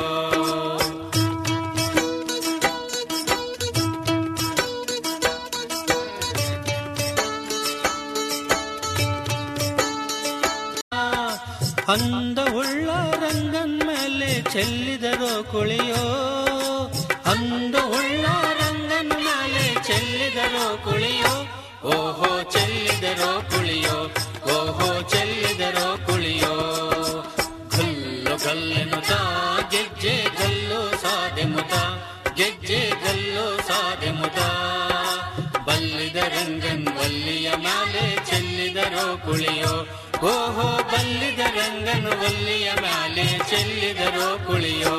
ಅಂದವುಳ್ಳ ರಂಗನ್ ಮೇಲೆ ಚೆಲ್ಲಿದರೋ ಕುಳಿಯೋ ಅಂದವುಳ್ಳ ರಂಗನ್ ಮೇಲೆ ಚೆಲ್ಲಿದರೋ ಕುಳಿಯೋ ಓಹೋ ಚೆಲ್ಲಿದರೋ ಕುಳಿಯೋ ಓಹೋ ಚೆಲ್ಲಿದರೋ ಕುಳಿಯೋ ಗಲ್ಲು ಗಲ್ಲೆನುತ ಗೆಜ್ಜೆ ಗಲ್ಲು ಸಾದೆ ಮುತ ಗೆಜ್ಜೆ ಗಲ್ಲು ಸಾದೆ ಮುತ ಬಲ್ಲಿದ ರಂಗನ್ ವಲ್ಲಿಯ ಮ್ಯಾಲೆ ಚೆಲ್ಲಿದರೋ ಕುಳಿಯೋ ಓಹೋ ಬಲ್ಲಿದ ರಂಗನ್ ವಲ್ಲಿಯ ಮ್ಯಾಲೆ ಚೆಲ್ಲಿದರೋ ಕುಳಿಯೋ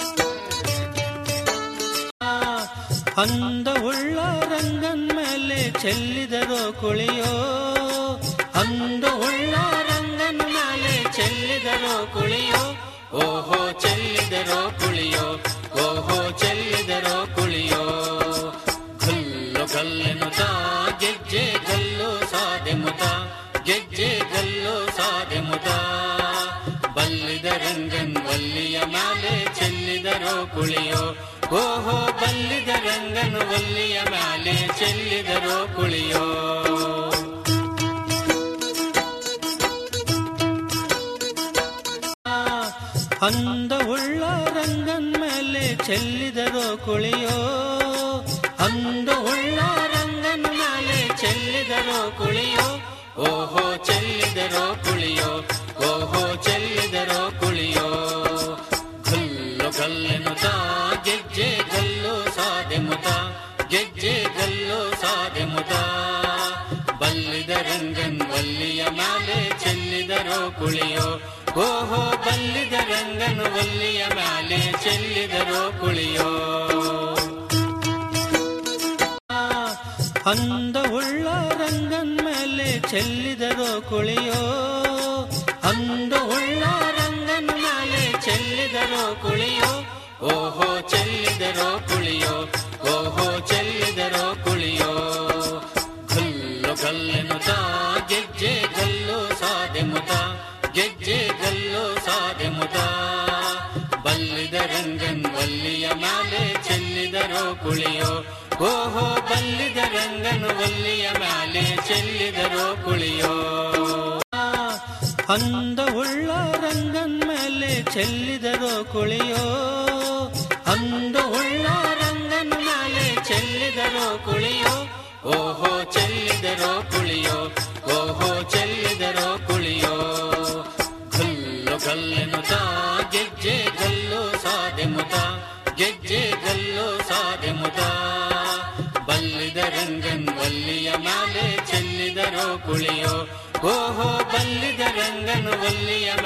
ಅಂದವುಳ್ಳ ರಂಗನ್ ಮೇಲೆ ಚೆಲ್ಲಿದರೋ ಕುಳಿಯೋ ಅಂದು ಉಳ್ಳ ರಂಗನ ಮೇಲೆ ಚೆಲ್ಲಿದರೋ ಕುಳಿಯೋ ಓಹೋ ಚೆಲ್ಲಿದರೋ ಕುಳಿಯೋ ಓಹೋ ಚೆಲ್ಲಿದರೋ ಕುಳಿಯೋ ಗಲ್ಲು ಗಲ್ಲೆನುತ ಗೆಜ್ಜೆ ಗಲ್ಲು ಸಾದೆ ಮುತ ಗೆಜ್ಜೆ ಗಲ್ಲು ಸಾದೆ ಮುತ ಬಲ್ಲಿದ ರಂಗನ್ ವಲ್ಲಿಯ ಮ್ಯಾಲೆ ಚೆಲ್ಲಿದರೋ ಕುಳಿಯೋ ಓಹೋ ಬಲ್ಲಿದ ರಂಗನು ವಲ್ಲಿಯ ಮ್ಯಾಲೆ ಚೆಲ್ಲಿದರೋ ಕುಳಿಯೋ ಅಂದ ಉಳ್ಳ ರಂಗನ್ ಮೇಲೆ ಚೆಲ್ಲಿದರೋ ಕುಳಿಯೋ ಅಂದ ಉಳ್ಳ ರಂಗನ್ ಮೇಲೆ ಚೆಲ್ಲಿದರೋ ಕುಳಿಯೋ ಓಹೋ ಚೆಲ್ಲಿದರೋ ಕುಳಿಯೋ ಓಹೋ ಚೆಲ್ಲಿದರೋ ಕುಳಿಯೋ ಗಲ್ಲು ಗಲ್ಲೆನುತ ಗೆಜ್ಜೆ ಗಲ್ಲು ಸಾದೆ ಮುತ ಗೆಜ್ಜೆ ಗಲ್ಲು ಸಾದೆ ಮುತ ಬಲ್ಲಿದ ರಂಗನ್ ವಲ್ಲಿಯ ಮ್ಯಾಲೆ ಚೆಲ್ಲಿದರೋ ಕುಳಿಯೋ ಓಹೋ ಬಲ್ಲಿದ ರಂಗನು ವಲ್ಲಿಯ ಮ್ಯಾಲೆ ಚೆಲ್ಲಿದರೋ ಕುಳಿಯೋ ಅಂದ ಉಳ್ಳ ರಂಗನ್ ಮೇಲೆ ಚೆಲ್ಲಿದರೋ ಕುಳಿಯೋ ಅಂದ ಉಳ್ಳ ರಂಗನ್ ಮೇಲೆ ಚೆಲ್ಲಿದರೋ ಕುಳಿಯೋ ಓಹೋ ಚೆಲ್ಲಿದರೋ ಕುಳಿಯೋ ಓಹೋ ಚೆಲ್ಲಿದರೋ ಕುಳಿಯೋ ಗಲ್ಲು ಗಲ್ಲೆನುತ ಗೆಜ್ಜೆ ಗಲ್ಲು ಸಾದೆ ಮುತ ಗೆಜ್ಜೆ ಗಲ್ಲು ಸಾದೆ ಮುತ ಬಲ್ಲಿದ ರಂಗನ್ ವಲ್ಲಿಯ ಮ್ಯಾಲೆ ಚೆಲ್ಲಿದರೋ ಕುಳಿಯೋ ಓಹೋ ಬಲ್ಲಿದ ರಂಗನು ವಲ್ಲಿಯ ಮ್ಯಾಲೆ ಚೆಲ್ಲಿದರೋ ಕುಳಿಯೋ ಅಂದ ಉಳ್ಳ ರಂಗನ್ ಮೇಲೆ ಚೆಲ್ಲಿದರೋ ಕುಳಿಯೋ ಅಂದ ಉಳ್ಳ ರಂಗನ್ ಮೇಲೆ ಚೆಲ್ಲಿದರೋ ಕುಳಿಯೋ ಓಹೋ ಚೆಲ್ಲಿದರೋ ಕುಳಿಯೋ ಓಹೋ ಚೆಲ್ಲಿದರೋ ಕುಳಿಯೋ ಗಲ್ಲು ಗಲ್ಲೆನುತ ಗೆಜ್ಜೆ ಗಲ್ಲು ಸಾದೆ ಮುತ ಗೆಜ್ಜೆ ಗಲ್ಲು ಸಾದೆ ಮುತ ಬಲ್ಲಿದ ರಂಗನ್ ವಲ್ಲಿಯ ಮ್ಯಾಲೆ ಚೆಲ್ಲಿದರೋ ಕುಳಿಯೋ ಓಹೋ ಬಲ್ಲಿದ ರಂಗನು ವಲ್ಲಿಯ